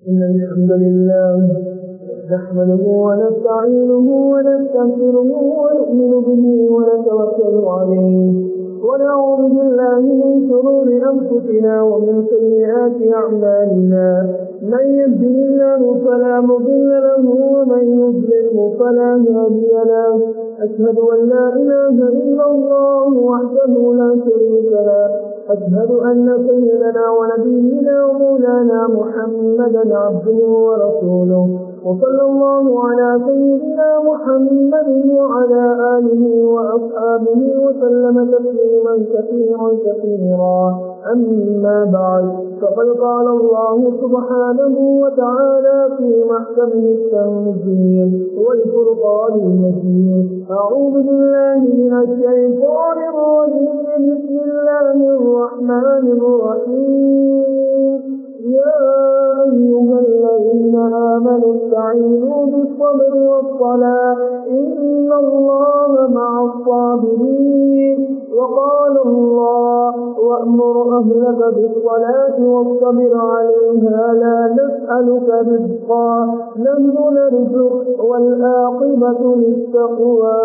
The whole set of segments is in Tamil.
إن الحمد لله نحمده ونستعينه ونستغفره ونؤمن به ونتوكل عليه ونعوذ بالله من شرور أنفسنا ومن سيئات أعمالنا من يهده الله فلا مضل له ومن يضلله فلا هادي له أشهد أن لا إله إلا الله وحده لا شريك له أشهد أن سيدنا ونبينا ومولانا محمدا عبده ورسوله وصلى الله على سيدنا محمد وعلى آله وأصحابه وسلم تسليما كثيرا كثيرا أما بعد فقد قال الله سبحانه وتعالى في محكمه التنزيل والفرقان المجيد أعوذ بالله من الشيطان الرجيم بسم الله الرحمن الرحيم يا أيها الذين آمنوا استعينوا بالصبر والصلاة إن الله مع الصابرين وقال الله وأمر أهلك بالصلاة واصطبر عليها لا نسألك رزقا نحن نرزق والعاقبة للتقوى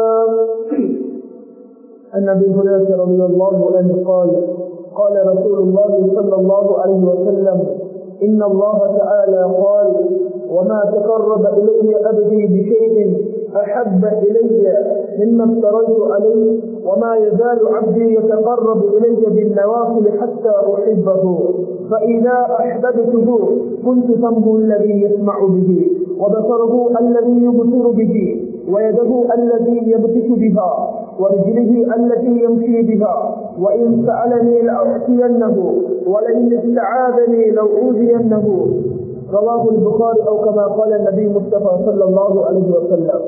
عن أبي هريرة رضي الله عنه قال قال رسول الله صلى الله عليه وسلم إن الله تعالى قال وما تقرب إلي أبدي بشيء أحب إلي مما افتريت عليه وما يزال عبدي يتقرب إلي بالنوافل حتى أحبه فإذا أحببته كنت سمه الذي يسمع به وبصره الذي يبصر به ويده الذي يبتش بها ورجله التي يمشي بها وإن سألني لأعطينه ولئن استعاذني لأوذينه رواه البخاري أو كما قال النبي مصطفى صلى الله عليه وسلم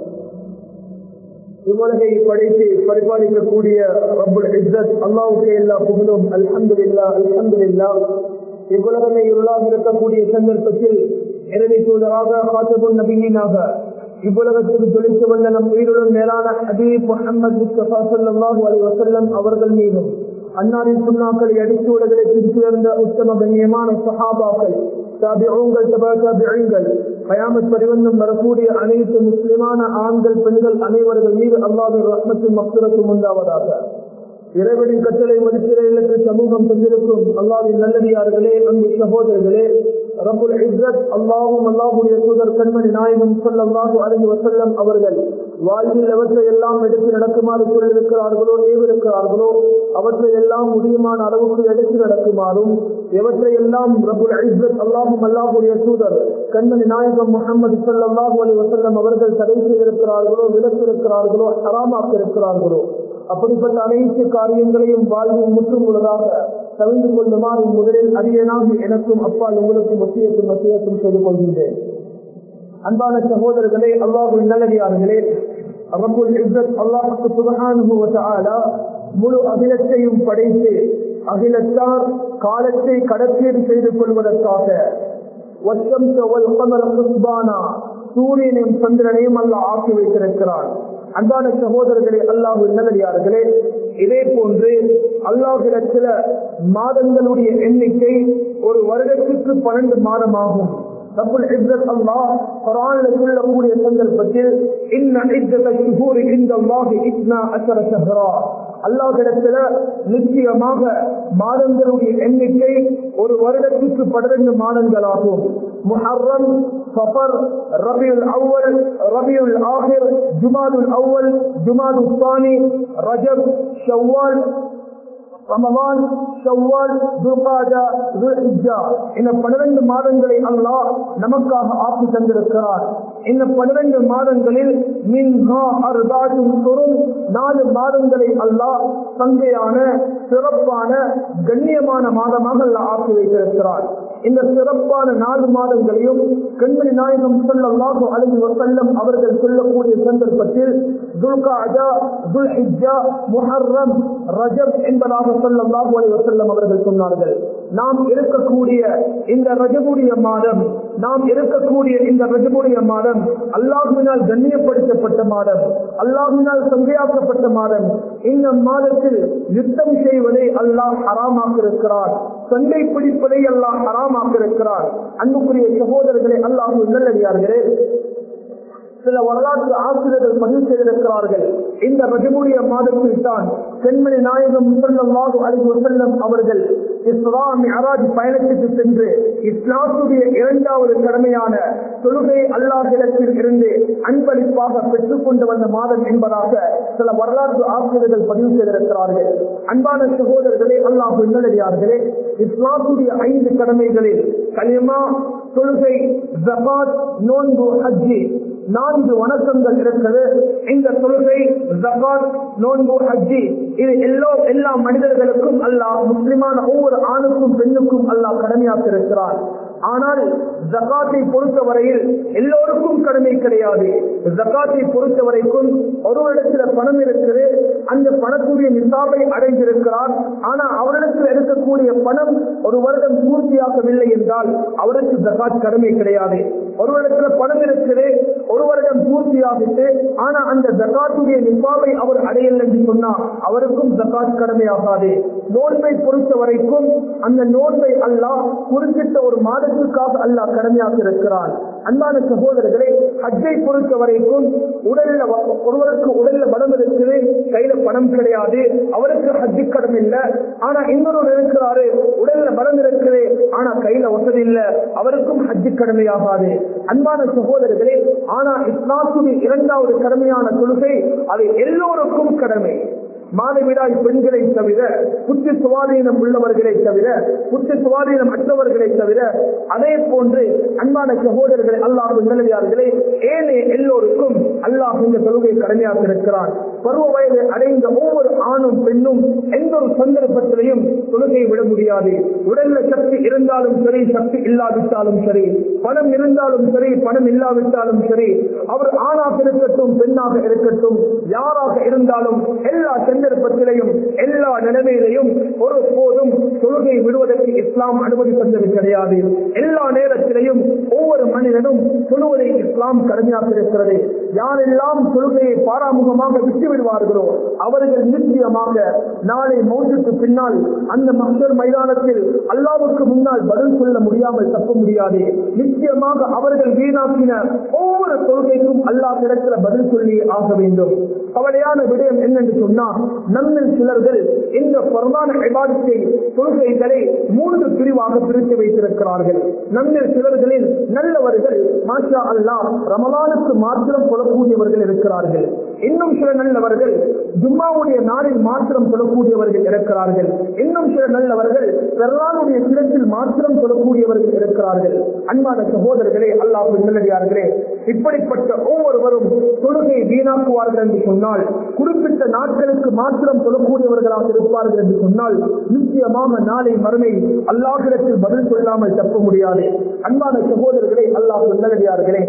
இவ்வுலகை படைத்து பரிபாலிக்கக்கூடிய ரப்புல் இஸ்ஸத் அல்லாவுக்கு எல்லா புகழும் அல்ஹம்து இல்லா அல்ஹம்து இல்லா இவ்வுலகமே இருளாக இருக்கக்கூடிய சந்தர்ப்பத்தில் இறுதி தூதராக காத்தபுல் நபியினாக இவ்வுலகத்துக்கு தொழித்து வந்த நம் உயிருடன் மேலான ஹபீப் முகமது முஸ்தபா சல்லாஹூ அலி வசல்லம் அவர்கள் மீதும் அன்னாரின் சுண்ணாக்களை அடித்து உலகளை பிரித்துயர்ந்த உத்தம கண்ணியமான சஹாபாக்கள் தாபிகள் தபா தாபிகள் கயாமத் பரிவந்தம் வரக்கூடிய அனைத்து முஸ்லிமான ஆண்கள் பெண்கள் அனைவர்கள் மீது அல்லாவின் ரத்னத்தின் மக்சரத்தும் உண்டாவதாக இறைவனின் கட்டளை மதிப்பிற இல்லத்து சமூகம் சென்றிருக்கும் அல்லாவின் நல்லடியார்களே அன்பு சகோதரர்களே ரபுல் இஸ்ரத் அல்லாஹும் அல்லாஹுடைய தூதர் கண்மணி நாயகம் சொல்லல்லாஹு அலைஹி வசல்லம் அவர்கள் வாழ்வில் எவற்றை எல்லாம் எடுத்து நடக்குமாறு சொல்லியிருக்கிறார்களோ ஏவிருக்கிறார்களோ அவற்றை எல்லாம் முடியுமான அளவுக்கு எடுத்து நடக்குமாறும் எவற்றை எல்லாம் ரபுல் இஸ்ரத் அல்லாஹும் அல்லாஹுடைய தூதர் கண்மணி நாயகம் முகமது சொல்லல்லாஹு அலி வசல்லம் அவர்கள் தடை செய்திருக்கிறார்களோ விலக்கிருக்கிறார்களோ ஹராமாக்க இருக்கிறார்களோ அப்படிப்பட்ட அனைத்து காரியங்களையும் வாழ்வில் முற்றும் முழுதாக தவிர்த்து கொள்ளுமாறு முதலில் அரியனாக எனக்கும் அப்பா உங்களுக்கும் மத்தியத்தும் மத்தியத்தும் செய்து கொள்கின்றேன் அன்பான சகோதரர்களே அல்லாஹு நல்லடியார்களே ரபுல் இஸ்ஸத் அல்லாஹுக்கு சுபஹானுபவத்தாலா முழு அகிலத்தையும் படைத்து அகிலத்தார் காலத்தை கடத்தீடு செய்து கொள்வதற்காக சூரியனையும் சந்திரனையும் அல்ல ஆக்கி வைத்திருக்கிறான் அன்பான சகோதரர்களே அல்லாஹு நல்லடியார்களே இதே போன்று அல்லாஹிடத்துல மாதங்களுடைய எண்ணிக்கை ஒரு வருடத்திற்கு பன்னெண்டு மாதமாகும் ரப்புல் இஸ்ஸத் அல்லாஹ் குர்ஆன்ல சொல்லக்கூடிய சந்தர்ப்பத்தில் இன்ன இத்தத ஷுஹூரி இன்தல்லாஹி இத்னா அஷர ஷஹ்ரா அல்லாஹ்விடத்துல நிச்சயமாக மாதங்களுடைய எண்ணிக்கை ஒரு வருடத்திற்கு பன்னிரண்டு மாதங்களாகும் முஹர்ரம் சஃபர் ரபியுல் அவ்வல் ரபியுல் ஆஹிர் ஜுமாதுல் அவ்வல் ஜுமாது சானி ரஜப் ஷவ்வால் ரமவான் ஷவ்வால் துர்காஜா துல்ஹிஜ்ஜா இந்த பன்னிரண்டு மாதங்களை அல்லாஹ் நமக்காக ஆக்கி தந்திருக்கிறார் இந்த பன்னிரண்டு மாதங்களில் மின்ஹா அர்தாஜும் சொரும் நாலு மாதங்களை அல்லாஹ் சந்தையான சிறப்பான கண்ணியமான மாதமாக அல்லாஹ் ஆக்கி வைத்திருக்கிறார் இந்த சிறப்பான நாலு மாதங்களையும் கண்மணி நாயகம் சொல்லல்லாஹு அலைஹி வஸல்லம் அவர்கள் சொல்லக்கூடிய சந்தர்ப்பத்தில் துல்காஜா துல்ஹிஜ்ஜா முஹர்ரம் ரஜப் என்பதாக சொல்லல்லாஹு அலைஹி வஸல்லம் அவர்கள் சொன்னார்கள் நாம் இருக்கக்கூடிய இந்த ரஜபுடைய மாதம் நாம் இருக்கக்கூடிய இந்த ரஜபுடைய மாதம் அல்லாஹுவினால் கண்ணியப்படுத்தப்பட்ட மாதம் அல்லாஹுவினால் சங்கையாக்கப்பட்ட மாதம் இந்த மாதத்தில் யுத்தம் செய்வதை அல்லாஹ் ஹராமாக்க இருக்கிறார் சண்டை பிடிப்பதை அல்லாஹ் ஹராமாக்கிருக்கிறார் அன்புக்குரிய சகோதரர்களே அல்லாஹ் நல்லடியார்களே சில வரலாற்று ஆசிரியர்கள் பதிவு செய்திருக்கிறார்கள் இந்த ரஜமுடைய மாதத்தில் தான் சென்மணி நாயகம் முசல்லாஹு அலி வசல்லம் அவர்கள் இஸ்லாம் அராஜ் பயணத்துக்கு சென்று இஸ்லாத்துடைய இரண்டாவது கடமையான தொழுகை அல்லாஹிடத்தில் இருந்து அன்பளிப்பாக பெற்றுக் கொண்டு வந்த மாதம் என்பதாக சில வரலாற்று ஆசிரியர்கள் பதிவு செய்திருக்கிறார்கள் அன்பான சகோதரர்களே அல்லாஹு நல்லடியார்களே இஸ்லாத்துடைய ஐந்து கடமைகளில் கலிமா தொழுகை ஜபாத் நோன்பு ஹஜ்ஜி நான்கு வணக்கங்கள் இருக்கிறது இந்த தொழுகை ஜகாத் நோன்பு ஹஜ்ஜி இது எல்லோ எல்லா மனிதர்களுக்கும் அல்லாஹ் முஸ்லிமான ஒவ்வொரு ஆணுக்கும் பெண்ணுக்கும் அல்லாஹ் கடமையாக்க இருக்கிறார் ஆனால் ஜகாத்தை பொறுத்தவரையில் எல்லோருக்கும் கடமை கிடையாது ஜகாத்தை பொறுத்த வரைக்கும் ஒருவரிடத்துல பணம் இருக்குது அந்த பணத்துடைய நிசாபை அடைந்திருக்கிறார் ஆனா அவரிடத்தில் இருக்கக்கூடிய பணம் ஒரு வருடம் பூர்த்தியாகவில்லை என்றால் அவருக்கு ஜகாத் கடமை கிடையாது ஒருவரிடத்துல பணம் இருக்குது ஒரு வருடம் பூர்த்தியாகிட்டு ஆனா அந்த ஜகாத்துடைய நிசாபை அவர் அடையல் என்று சொன்னா அவருக்கும் ஜகாத் கடமையாகாது நோன்பை பொறுத்த வரைக்கும் அந்த நோன்பை அல்லாஹ் குறிப்பிட்ட ஒரு மாதத்திற்காக அல்லாஹ் கடமையாக இருக்கிறான் அன்பான சகோதரர்களே ஹஜ்ஜை பொறுத்த வரைக்கும் உடல்ல ஒருவருக்கு உடல்ல பலம் இருக்குது கையில பணம் கிடையாது அவருக்கு ஹஜ்ஜி கடன் இல்லை ஆனா இன்னொரு இருக்கிறாரு உடல்ல பலம் இருக்குது ஆனா கையில வசதி இல்லை அவருக்கும் ஹஜ்ஜி கடமையாகாது அன்பான சகோதரர்களே ஆனா இஸ்லாத்துடைய இரண்டாவது கடமையான தொழுகை அது எல்லோருக்கும் கடமை மாதவிடாய் பெண்களை தவிர புத்தி சுவாதீனம் உள்ளவர்களை தவிர புத்தி சுவாதீனம் அற்றவர்களை தவிர அதே போன்று அன்பான சகோதரர்களை அல்லாஹ் நிலவியார்களே ஏனே எல்லோருக்கும் அல்லாஹ் இந்த தொழுகை கடமையாக இருக்கிறான் பருவ வயது அடைந்த ஒவ்வொரு ஆணும் பெண்ணும் எந்த ஒரு சந்தர்ப்பத்திலையும் தொழுகையை விட முடியாது உடல்ல சக்தி இருந்தாலும் சரி சக்தி இல்லாவிட்டாலும் சரி பணம் இருந்தாலும் சரி பணம் இல்லாவிட்டாலும் சரி அவர் ஆணாக இருக்கட்டும் பெண்ணாக இருக்கட்டும் யாராக இருந்தாலும் எல்லா சந்தர்ப்பத்திலையும் எல்லா நிலைமையிலையும் ஒரு போதும் தொழுகை விடுவதற்கு இஸ்லாம் அனுமதி தந்தது கிடையாது எல்லா நேரத்திலையும் ஒவ்வொரு மனிதனும் தொழுவதை இஸ்லாம் கடமையாக இருக்கிறது யாரெல்லாம் தொழுகையை பாராமுகமாக விட்டு விடுவார்களோ அவர்கள் நிச்சயமாக நாளை மௌத்துக்கு பின்னால் அந்த மக்கள் மைதானத்தில் அல்லாவுக்கு முன்னால் பதில் சொல்ல முடியாமல் தப்ப முடியாது நிச்சயமாக அவர்கள் வீணாக்கின ஒவ்வொரு தொழுகைக்கும் அல்லாஹ் இடத்துல பதில் சொல்லி ஆக வேண்டும் கவலையான விடயம் என்னென்று சொன்னால் நம்மில் சிலர்கள் இந்த பரவான விவாதத்தை தொழுகைகளை மூன்று பிரிவாக பிரித்து வைத்திருக்கிறார்கள் நம்மில் சிலர்களில் நல்லவர்கள் மாஷா அல்லாஹ் ரமலானுக்கு மாத்திரம் கொள்ளக்கூடியவர்கள் இருக்கிறார்கள் இன்னும் சில நல்லவர்கள் ஜும்மாவுடைய நாளில் மாத்திரம் சொல்லக்கூடியவர்கள் இருக்கிறார்கள் இன்னும் சில நல்லவர்கள் பெருளானுடைய கிடத்தில் மாத்திரம் சொல்லக்கூடியவர்கள் இருக்கிறார்கள் அன்பான சகோதரர்களே அல்லாஹ் நல்லடியார்களே இப்படிப்பட்ட ஒவ்வொருவரும் தொழுகை வீணாக்குவார்கள் என்று சொன்னால் குறிப்பிட்ட நாட்களுக்கு மாத்திரம் சொல்லக்கூடியவர்களாக இருப்பார்கள் என்று சொன்னால் நிச்சயமாக நாளை மறுமை அல்லாஹிடத்தில் பதில் சொல்லாமல் தப்ப முடியாது அன்பான சகோதரர்களே அல்லாஹ் நல்லடியார்களே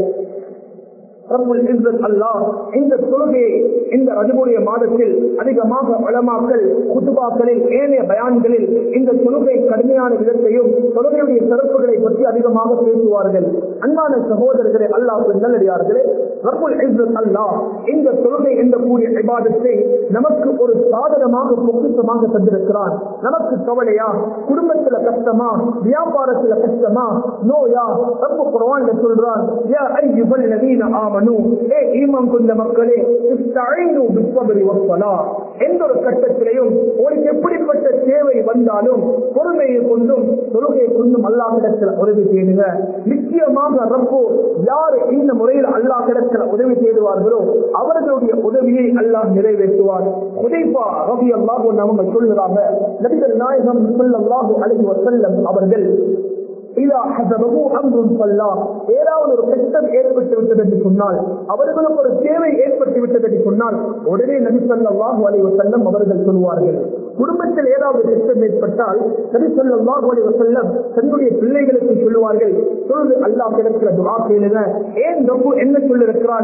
இந்த தொழுகையை இந்த ரஜமுடைய மாதத்தில் அதிகமாக வளமாக்கல் குத்துபாக்களில் ஏனைய பயான்களில் இந்த தொழுகை கடுமையான விதத்தையும் தொழுகையுடைய சிறப்புகளை பற்றி அதிகமாக பேசுவார்கள் அன்பான சகோதரர்களே அல்லாஹ் நல்லடியார்களே ரப்புல் இஸ்ஸத் அல்லாஹ் இந்த தொழுகை என்ற கூடிய விவாதத்தை நமக்கு ஒரு சாதனமாக பொக்கிசமாக தந்திருக்கிறான் நமக்கு கவலையா குடும்பத்துல கஷ்டமா வியாபாரத்துல கஷ்டமா நோயா ரப்பு குர்ஆன்ல சொல்றான் யா அய்யுஹல் லதீன ஆமனு ஏ ஈமான் கொண்ட மக்களே இஸ்தஈனு பிஸ்ஸப்ரி வஸ்ஸலாஹ் எந்த ஒரு கட்டத்திலையும் உங்களுக்கு எப்படிப்பட்ட தேவை வந்தாலும் பொறுமையை கொண்டும் தொழுகையை கொண்டும் அல்லாஹ்விடத்தில் உதவி செய்யுங்க நிச்சயமாக ரப்பு யார் இந்த முறையில் அல்லாஹ்விடத்தில் உதவி செய்துவார்களோ அவர்களுடைய உதவியை அல்லாஹ் நிறைவேற்றுவார் உதைப்பா ரவி அல்லாஹ் அவங்க சொல்லுறாங்க நபிகள் நாயகம் ஸல்லல்லாஹு அலைஹி வஸல்லம் அவர்கள் ஏதாவது ஒரு கஷ்டம் ஏற்பட்டு விட்டது என்று சொன்னால் அவர்களுக்கு ஒரு தேவை ஏற்பட்டு விட்டது என்று சொன்னால் உடனே நபிசல்லாஹு அலைவ செல்லம் அவர்கள் சொல்வார்கள் குடும்பத்தில் ஏதாவது கஷ்டம் ஏற்பட்டால் நபிசல்லாஹு அலைவ செல்லம் தன்னுடைய பிள்ளைகளுக்கு சொல்லுவார்கள் தொழுது அல்லாஹ் கிடக்கிற துவா கேளுங்க ஏன் ரொம்ப என்ன சொல்லிருக்கிறான்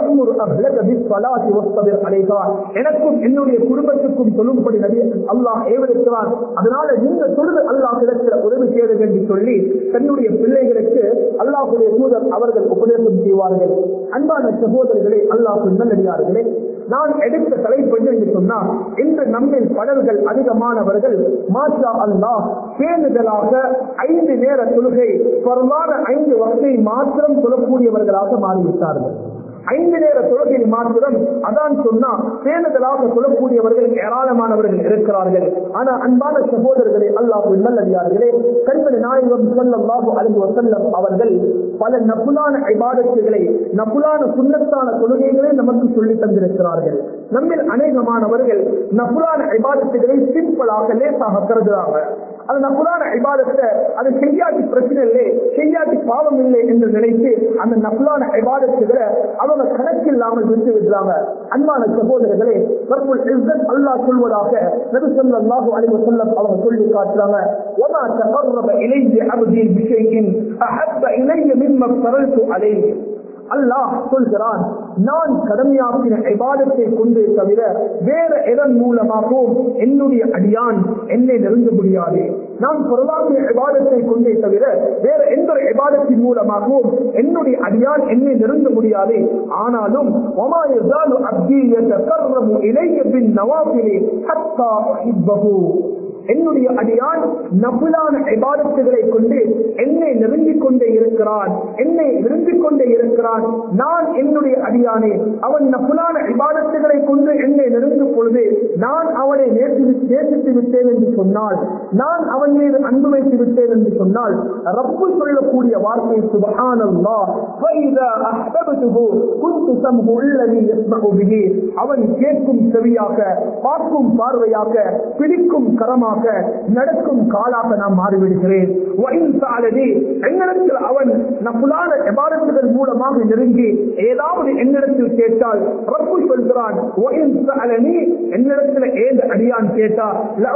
எனக்கும் என்னுடைய குடும்பத்துக்கும் சொல்லும்படி நபி அல்லாஹ் ஏவருக்கிறான் அதனால நீங்க தொழுது அல்லாஹ் கிடக்கிற உதவி செய்ய வேண்டும் சொல்லி தன்னுடைய பிள்ளைகளுக்கு அல்லாஹுடைய தூதர் அவர்கள் உபதேசம் செய்வார்கள் அன்பான சகோதரர்களே அல்லாஹ் நல்லடியார்களே நான் எடுத்த தலைப்பு என்று சொன்னா இன்று நம்மில் பலர்கள் அதிகமானவர்கள் மாஷா அல்லாஹ் பேணுதலாக ஐந்து நேர தொழுகை பரவான ஐந்து வகை மாத்திரம் சொல்லக்கூடியவர்களாக மாறிவிட்டார்கள் ஐந்து நேர தொழுகையில் மாத்திரம் அதான் சொன்னா பேணுதலாக சொல்லக்கூடியவர்கள் ஏராளமானவர்கள் இருக்கிறார்கள் ஆனா அன்பான சகோதரர்களே அல்லாஹ் நல்லடியார்களே கண்மணி நாயகம் சொல்லல்லாஹு அலைஹி வஸல்லம் அவர்கள் பல நபுலான ஐபாதத்துகளை நபுலான சுண்ணத்தான தொழுகைகளை நமக்கு சொல்லி தந்திருக்கிறார்கள் நம்மில் அநேகமானவர்கள் நபுலான ஐபாதத்துகளை சிம்பிளாக லேசாக கருதுறாங்க அது நபுலான ஐபாதத்தை அது செய்யாட்டி பிரச்சனை இல்லை செய்யாட்டி பாவம் இல்லை என்று நினைத்து அந்த நபுலான ஐபாதத்துகளை அவங்க கணக்கில்லாமல் விட்டு விடுறாங்க அன்பான சகோதரர்களே ரப்புல் இஸ்ஸத் அல்லாஹ் சொல்வதாக நபி ஸல்லல்லாஹு அலைஹி வஸல்லம் அவங்க சொல்லி காட்டுறாங்க وما تقرب الي عبدي بشيء احب الي مما افترضت عليه அல்லாஹ் சொல்கிறான் நான் கடமையாக்கின இபாதத்தை கொண்டு தவிர வேற எதன் மூலமாகவும் என்னுடைய அடியான் என்னை நெருங்க முடியாது நான் பொருளாதார இபாதத்தை கொண்டே தவிர வேற எந்த ஒரு இபாதத்தின் மூலமாகவும் என்னுடைய அடியான் என்னை நெருங்க முடியாது ஆனாலும் وما يزال عبدي يتقرب الي بالنوافل حتى احبه என்னுடைய அடியான் நபுலான இபாதத்துகளை கொண்டு என்னை நெருங்கிக் கொண்டே இருக்கிறான் என்னை விரும்பிக் கொண்டே இருக்கிறான் நான் என்னுடைய அடியானே அவன் நபுலான இபாதத்துகளை கொண்டு என்னை நெருங்கும் பொழுது நான் அவனை நேசி நேசித்து விட்டேன் என்று சொன்னால் நான் அவன் மீது அன்பு வைத்து விட்டேன் என்று சொன்னால் ரப்பு சொல்லக்கூடிய வார்த்தை சுபஹானல்லா فَإِذَا أَحْبَبْتُهُ كُنْتُ سَمْعُهُ الَّذِي يَسْمَعُ بِهِ அவன் கேட்கும் செவியாக பார்க்கும் பார்வையாக பிடிக்கும் கரமாக நடக்கும் காலாக நான் மாறிவிடுகிறேன் என்னிடத்தில் அவன் நப்புலான எபாரத்துகள் மூலமாக நெருங்கி ஏதாவது என்னிடத்தில் கேட்டால் ரப்பு சொல்கிறான் என்னிடத்தில் ஏது அடியான் கேட்டா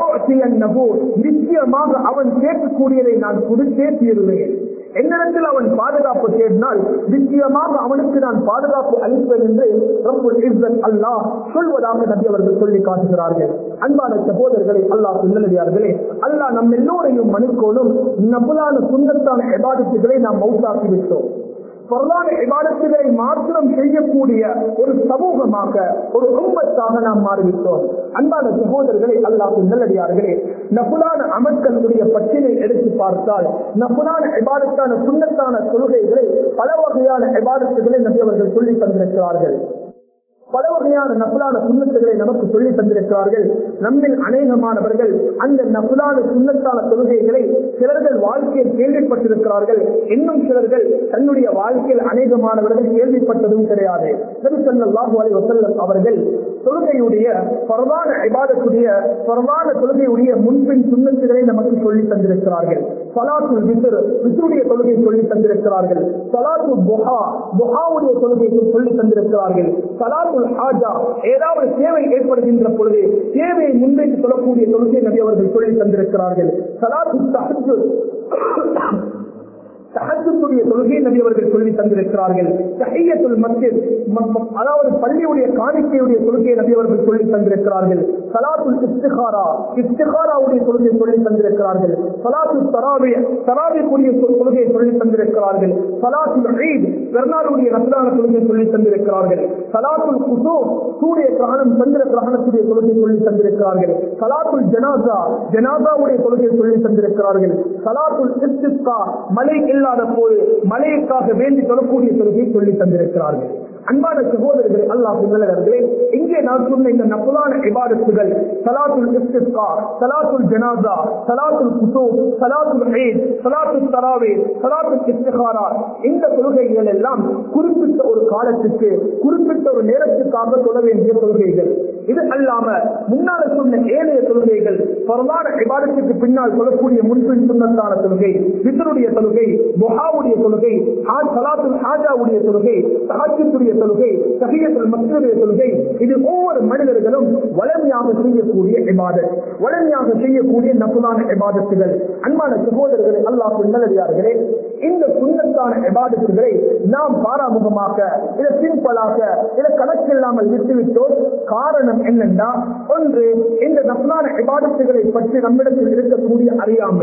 நிச்சயமாக அவன் கேட்கக்கூடியதை நான் கொடுத்தே தீருவேன் என்னிடத்தில் அவன் பாதுகாப்பு தேடினால் நிச்சயமாக அவனுக்கு நான் பாதுகாப்பு அளிப்பேன் என்று அல்லாஹ் சொல்வதாக நபி அவர்கள் சொல்லி காட்டுகிறார்கள் அன்பான சகோதரர்களை அல்லாஹ் சொல்லடியார்களே அல்லாஹ் நம் எல்லோரையும் மனுக்கோளும் நபுலான சுண்ணத்தான எபாதத்துகளை நாம் மௌத்தாக்கி விட்டோம் பொருளான விவாதத்துகளை மாத்திரம் செய்யக்கூடிய ஒரு சமூகமாக ஒரு குடும்பத்தாக நாம் மாறிவிட்டோம் அன்பான சகோதரர்களை அல்லாஹ் நல்லடியார்களே நபுலான அமல்களுடைய பட்டியலை எடுத்து பார்த்தால் நபுலான விவாதத்தான சுண்ணத்தான கொள்கைகளை பல வகையான விவாதத்துகளை நபி அவர்கள் சொல்லி தந்திருக்கிறார்கள் பல வகையான நபுலான சுண்ணத்துகளை நமக்கு சொல்லி தந்திருக்கிறார்கள் நம்மில் அநேகமானவர்கள் அந்த நபுலான சுண்ணத்தான தொழுகைகளை சிலர்கள் வாழ்க்கையில் கேள்விப்பட்டிருக்கிறார்கள் இன்னும் சிலர்கள் தன்னுடைய வாழ்க்கையில் அநேகமானவர்கள் கேள்விப்பட்டதும் கிடையாது நபிசல்லாஹு அலி வசல்லம் அவர்கள் தொழுகையுடைய பரவான இபாதத்துடைய பரவான தொழுகையுடைய முன்பின் சுண்ணத்துகளை நமக்கு சொல்லி தந்திருக்கிறார்கள் சலாத்துல் விசிறு விசுடைய தொழுகை சொல்லி தந்திருக்கிறார்கள் சலாத்து புஹா புஹாவுடைய தொழுகையை சொல்லி தந்திருக்கிறார்கள் சலாத்து ஹாஜா ஏதாவது தேவை ஏற்படுகின்ற பொழுது தேவையை முன்வைத்து சொல்லக்கூடிய தொழுகை நபி அவர்கள் சொல்லி தந்திருக்கிறார்கள் சலாத்து தகத்துடைய தொழுகை நபி அவர்கள் சொல்லி தந்திருக்கிறார்கள் தஹியத்துல் மஸ்ஜித் அதாவது பள்ளியுடைய காணிக்கையுடைய தொழுகையை நபி அவர்கள் சொல்லி தந்திருக்கிறார்கள் சலாத்துல் இஸ்திகாரா இஸ்திகாராவுடைய தொழுகை சொல்லி தந்திருக்கிறார்கள் சலாத்து தராவி தராவிக்குரிய தொழுகையை சொல்லி தந்திருக்கிறார்கள் சலாத்துல் ஈத் பெருநாளுடைய ரத்னான தொழுகை சொல்லி தந்திருக்கிறார்கள் சலாத்துல் குசூ சூரிய கிரகணம் சந்திர கிரகணத்துடைய தொழுகை சொல்லி தந்திருக்கிறார்கள் சலாத்துல் ஜனாசா ஜனாசாவுடைய தொழுகை சொல்லி தந்திருக்கிறார்கள் சலாத்துல் இஸ்திஸ்கா மலை இல்லாத போது மலைக்காக வேண்டி சொல்லக்கூடிய தொழுகை சொல்லி தந்திருக்கிறார்கள் அன்பான சகோதரர்கள் அல்லாஹ் நல்லவர்களே இங்கே நான் சொன்ன இந்த நப்புலான இபாதத்துகள் சலாத்துல் இஸ்திஸ்கா சலாத்துல் ஜனாசா சலாத்துல் குசூ சலாத்துல் ஈத் சலாத்துல் தராவே சலாத்துல் இஸ்திகாரா இந்த தொழுகைகள் எல்லாம் குறிப்பிட்ட ஒரு காலத்துக்கு குறிப்பிட்ட ஒரு நேரத்துக்காக சொல்ல வேண்டிய தொழுகைகள் இது அல்லாம முன்னால சொன்ன ஏழைய தொழுகைகள் பரவான விவாதத்துக்கு பின்னால் சொல்லக்கூடிய முன்பின் சுண்ணத்தான தொழுகை வித்தருடைய தொழுகை புகாவுடைய தொழுகை சலாத்துல் ஹாஜாவுடைய தொழுகை சஹாஜத்துடைய தொழுகை சகியத்துல் மக்களுடைய தொழுகை இது ஒவ்வொரு மனிதர்களும் வளமையாக செய்யக்கூடிய இபாதத் வளமையாக செய்யக்கூடிய நப்புலான இபாதத்துகள் அன்பான சகோதரர்களை அல்லாஹ் நல்லடியார்களே இந்த சுண்ணத்தான இபாதத்துகளை நாம் பாராமுகமாக இதை சிம்பிளாக இதை கணக்கில்லாமல் விட்டுவிட்டோம் காரணம் என்னென்றா ஒன்று இந்த நப்லான இபாதத்துகளை பற்றி நம்மிடத்தில் இருக்கக்கூடிய அறியாமை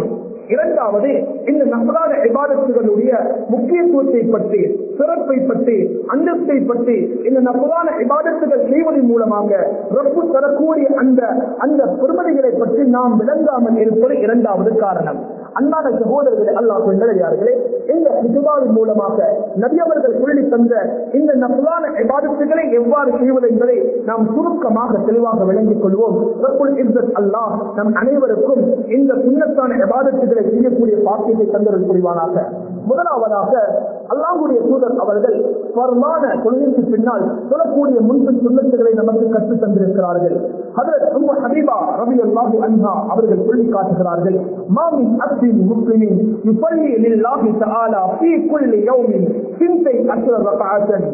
இரண்டாவது இந்த நம்பரான இபாதத்துகளுடைய முக்கியத்துவத்தை பற்றி சிறப்பை பற்றி அந்தஸ்தை பற்றி இந்த நம்பரான இபாதத்துகள் செய்வதன் மூலமாக ரப்பு தரக்கூடிய அந்த அந்த பெருமதிகளை பற்றி நாம் விளங்காமல் இருப்பது இரண்டாவது காரணம் அன்பான சகோதரர்களே அல்லாஹ் கொண்டே இந்த இதுவாவின் மூலமாக நபியவர்கள் சொல்லி தந்த இந்த நபுலான இபாதத்துகளை எவ்வாறு செய்வது என்பதை நாம் சுருக்கமாக தெளிவாக விளங்கிக் கொள்வோம் ரப்புல் இஸ்ஸத் அல்லாஹ் நம் அனைவருக்கும் இந்த சுண்ணத்தான இபாதத்துகளை செய்யக்கூடிய பாக்கியத்தை தந்தர்கள் புரிவானாக முதலாவதாக அல்லாஹுடைய தூதர் அவர்கள் பரமான தொழிலுக்கு பின்னால் சொல்லக்கூடிய முன்பின் சுண்ணத்துகளை நமக்கு கற்றுத் தந்திருக்கிறார்கள் ஹதரத் உம்மு ஹபீபா ரலியல்லாஹு அன்ஹா அவர்கள் சொல்லி காட்டுகிறார்கள் மாமின் அப்தின் முஸ்லிமின் யுஸல்லி லில்லாஹி தஆலா ஃபீ குல்லி யௌமின் சிந்தை அஷ்ர ரக்அத்தன்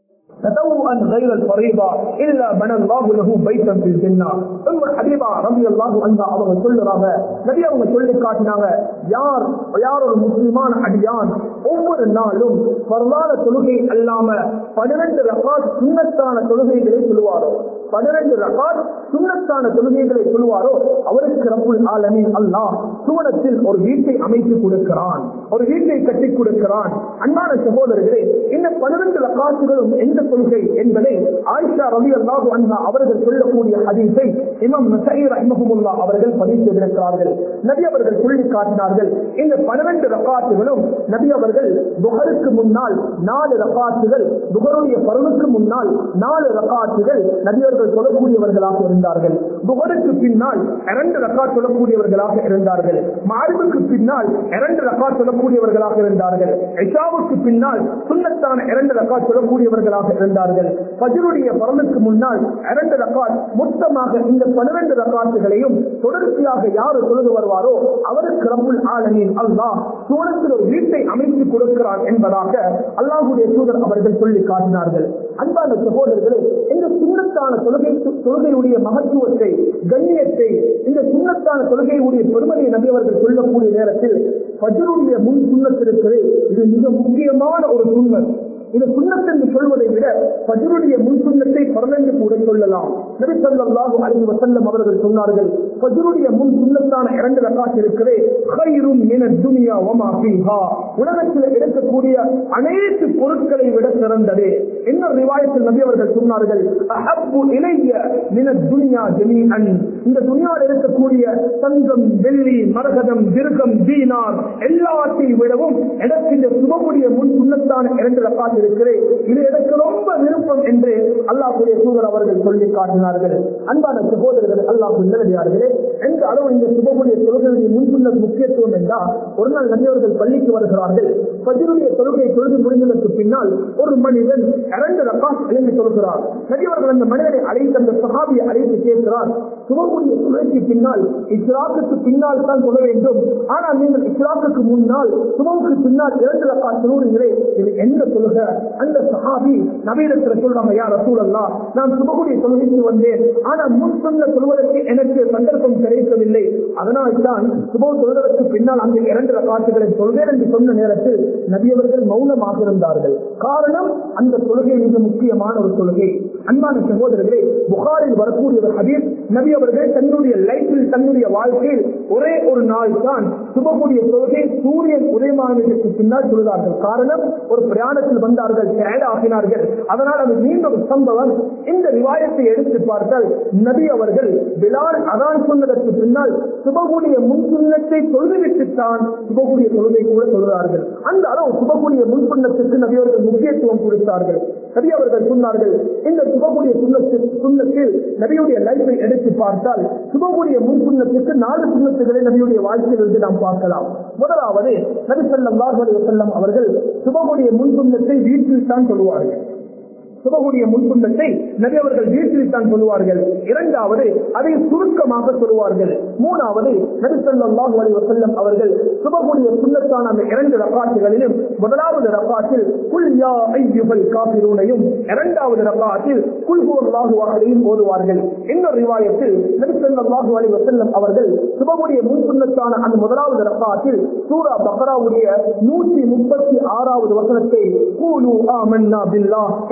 تطوعا غير الفريضة إلا بنى الله له بيتا في الجنة ثم حبيبا رضي الله عنها அவங்க சொல்லுறாங்க நபி அவங்க சொல்லி காட்டினாங்க யார் யார் ஒரு முஸ்லிமான அடியான் ஒவ்வொரு நாளும் பரவான தொழுகை அல்லாம பன்னிரண்டு ரகாத் சுண்ணத்தான தொழுகைகளை சொல்லுவாரோ பன்னிரண்டு ரகாத் சுண்ணத்தான தொழுகைகளை சொல்லுவாரோ அவருக்கு ரப்புல் ஆலமின் அல்லாஹ் சுவனத்தில் ஒரு வீட்டை அமைத்து கொடுக்கிறான் ஒரு வீட்டை கட்டி கொடுக்கிறான் அன்பான சகோதரர்களே இந்த பன்னிரண்டு ரகாத்துகளும் எந்த கொள்கை என்பதை ஆயிஷா ரவி அல்லாஹு அன்ஹா அவர்கள் சொல்லக்கூடிய ஹதீஸை இமாம் நசை ரஹ்மஹுல்லா அவர்கள் பதிவு செய்திருக்கிறார்கள் நபி அவர்கள் சொல்லி காட்டினார்கள் இந்த பன்னிரண்டு ரகாத்துகளும் நபி அவர்கள் புகருக்கு முன்னால் நாலு ரகாத்துகள் புகருடைய பருளுக்கு முன்னால் நாலு ரகாத்துகள் நபி அவர்கள் சொல்லக்கூடியவர்களாக இருந்தார்கள் புகருக்கு பின்னால் இரண்டு ரகாத் சொல்லக்கூடியவர்களாக இருந்தார்கள் மாரிபுக்கு பின்னால் இரண்டு ரகாத் சொல்லக்கூடியவர்களாக இருந்தார்கள் இஷாவுக்கு பின்னால் சுண்ணத்தான இரண்டு ரகாத் சொல்லக்கூடியவர்களாக இருந்தார்கள் பஜருடைய பரலுக்கு முன்னால் இரண்டு ரகாத் மொத்தமாக இந்த பன்னிரண்டு ரகாத்துகளையும் தொடர்ச்சியாக யாரு தொழுது வருவாரோ அவருக்கு ரப்புல் ஆலமீன் அல்லாஹ் சூழத்தில் ஒரு வீட்டை அமைத்து கொடுக்கிறான் என்பதாக அல்லாஹுடைய தூதர் அவர்கள் சொல்லி காட்டினார்கள் அன்பான சகோதரர்களே இந்த சுண்ணத்தான தொழுகை தொழுகையுடைய மகத்துவத்தை கண்ணியத்தை இந்த சுண்ணத்தான தொழுகையுடைய பெருமதியை நபி அவர்கள் சொல்லக்கூடிய நேரத்தில் பஜருடைய முன் சுண்ணத்திருக்கிறது இது மிக முக்கியமான ஒரு சுண்ணத் இது சுண்ணத் என்று சொல்வதை விட பஜருடைய முன் சுண்ணத்தை பரலென்று கூட சொல்லலாம் நபி ஸல்லல்லாஹு அலைஹி வஸல்லம் அவர்கள் சொன்னார்கள் பஜருடைய முன் சுண்ணத்தான இரண்டு ரக்காத் இருக்கிறே கைரும் மின துனியா வமா ஃபீஹா உலகத்தில் இருக்கக்கூடிய அனைத்து பொருட்களை விட சிறந்தது இன்னொரு ரிவாயத்தில் நபி அவர்கள் சொன்னார்கள் அஹப்பு இலைய மின துனியா ஜமீஅன் இந்த துனியாவில் இருக்கக்கூடிய தங்கம் வெள்ளி மரகதம் திருகம் தீனார் எல்லாத்தையும் விடவும் எனக்கு இந்த சுபமுடைய முன் சுண்ணத்தான இரண்டு ரக்காத் இருக்கிறேன் இது எனக்கு ரொம்ப விருப்பம் என்று அல்லாஹுடைய தூதர் அவர்கள் சொல்லி காட்டினார்கள் அன்பான சகோதரர்கள் அல்லாஹ் நல்லடியார்களே எந்த அளவு இந்த சுபமுடைய தொழுகையுடைய முன்சுண்ண முக்கியத்துவம் என்றால் ஒரு நாள் நபியவர்கள் பள்ளிக்கு வருகிறார்கள் பஜருடைய தொழுகையை தொழுது முடிந்ததற்கு பின்னால் ஒரு மனிதன் இரண்டு ரக்காஸ் எழுந்து தொழுகிறார் நபியவர்கள் அந்த மனிதனை அழைத்து அந்த சஹாபியை அழைத்து கேட்கிறார் சுபமுடைய தொழுகைக்கு பின்னால் இஸ்லாத்துக்கு பின்னால் தான் தொழ வேண்டும் ஆனால் நீங்கள் இஸ்லாத்துக்கு முன்னால் சுபவுக்கு பின்னால் இரண்டு ரக்காஸ் தொழுகிறீர்களே இது எந்த தொழுகை அந்த சஹாபி நபீரத்தில் சொல்றாங்க யார் ரசூல் அல்லா நான் சுபகுடைய தொழுகைக்கு வந்தேன் ஆனா முன் சொன்ன சொல்வதற்கு எனக்கு சந்தர்ப்பம் கிடைக்கவில்லை அதனால் தான் சுப தொழுவதற்கு பின்னால் அந்த இரண்டு ரகாத்துகளை சொல்வேன் என்று சொன்ன நேரத்தில் நபியவர்கள் மௌனமாக இருந்தார்கள் காரணம் அந்த தொழுகை மிக முக்கியமான ஒரு தொழுகை அன்பான சகோதரர்களே புகாரில் வரக்கூடிய ஒரு ஹதீஸ் நபி அவர்கள் தன்னுடைய லைஃபில் தன்னுடைய வாழ்க்கையில் ஒரே ஒரு நாள் தான் சுபகுடைய தொழுகை சூரியன் உதயமானதற்கு பின்னால் சொல்கிறார்கள் காரணம் ஒரு பிரயாணத்தில் வந்தார்கள் டயர்ட் ஆகினார்கள் அதனால் அது மீண்டும் ஒரு சம்பவம் இந்த ரிவாயத்தை எடுத்து பார்த்தால் நபி அவர்கள் பிலால் அதான் சொன்னதற்கு பின்னால் சுபகுடைய முன் சுண்ணத்தை தொழுதுவிட்டுத்தான் சுபகுடைய தொழுகை கூட சொல்கிறார்கள் அந்த அளவு சுபகுடைய முன் சுண்ணத்துக்கு நபி அவர்கள் முக்கியத்துவம் கொடுத்தார்கள் நபி அவர்கள் சொன்னார்கள் இந்த சுபகுடைய சுண்ணத்து சுண்ணத்தில் நபியுடைய லைஃபை எடுத்து பார்த்தால் சுபகுடைய முன் சுண்ணத்துக்கு நாலு சுண்ணத்துகளை நபியுடைய வாழ்க்கையிலிருந்து நாம் பார்க்கலாம் முதலாவது நபி ஸல்லல்லாஹு அலைஹி வஸல்லம் அவர்கள் சுபகுடைய முன் சுண்ணத்தை வீட்டில் தான் சொல்லுவார்கள் சுபகுடைய முன்குண்டத்தை நபி அவர்கள் வீட்டில் தான் சொல்லுவார்கள் இரண்டாவது அதை சுருக்கமாக சொல்லுவார்கள் மூணாவது நபி ஸல்லல்லாஹு அலைஹி வஸல்லம் அவர்கள் சுபகுடைய சுண்ணத்தான அந்த இரண்டு ரக்காத்துகளிலும் முதலாவது ரக்காத்தில் குல் யா ஐயுகள் காபிரூனையும் இரண்டாவது ரக்காத்தில் குல் ஹுவல்லாஹு அஹதையும் ஓதுவார்கள் இன்னொரு ரிவாயத்தில் நபி ஸல்லல்லாஹு அலைஹி வஸல்லம் அவர்கள் சுபகுடைய முன்சுண்ணத்தான அந்த முதலாவது ரக்காத்தில் சூரா பக்ராவுடைய நூற்றி முப்பத்தி ஆறாவது வசனத்தை கூலு ஆமன்னா பில்லாஹ் என்று ஆரம்ப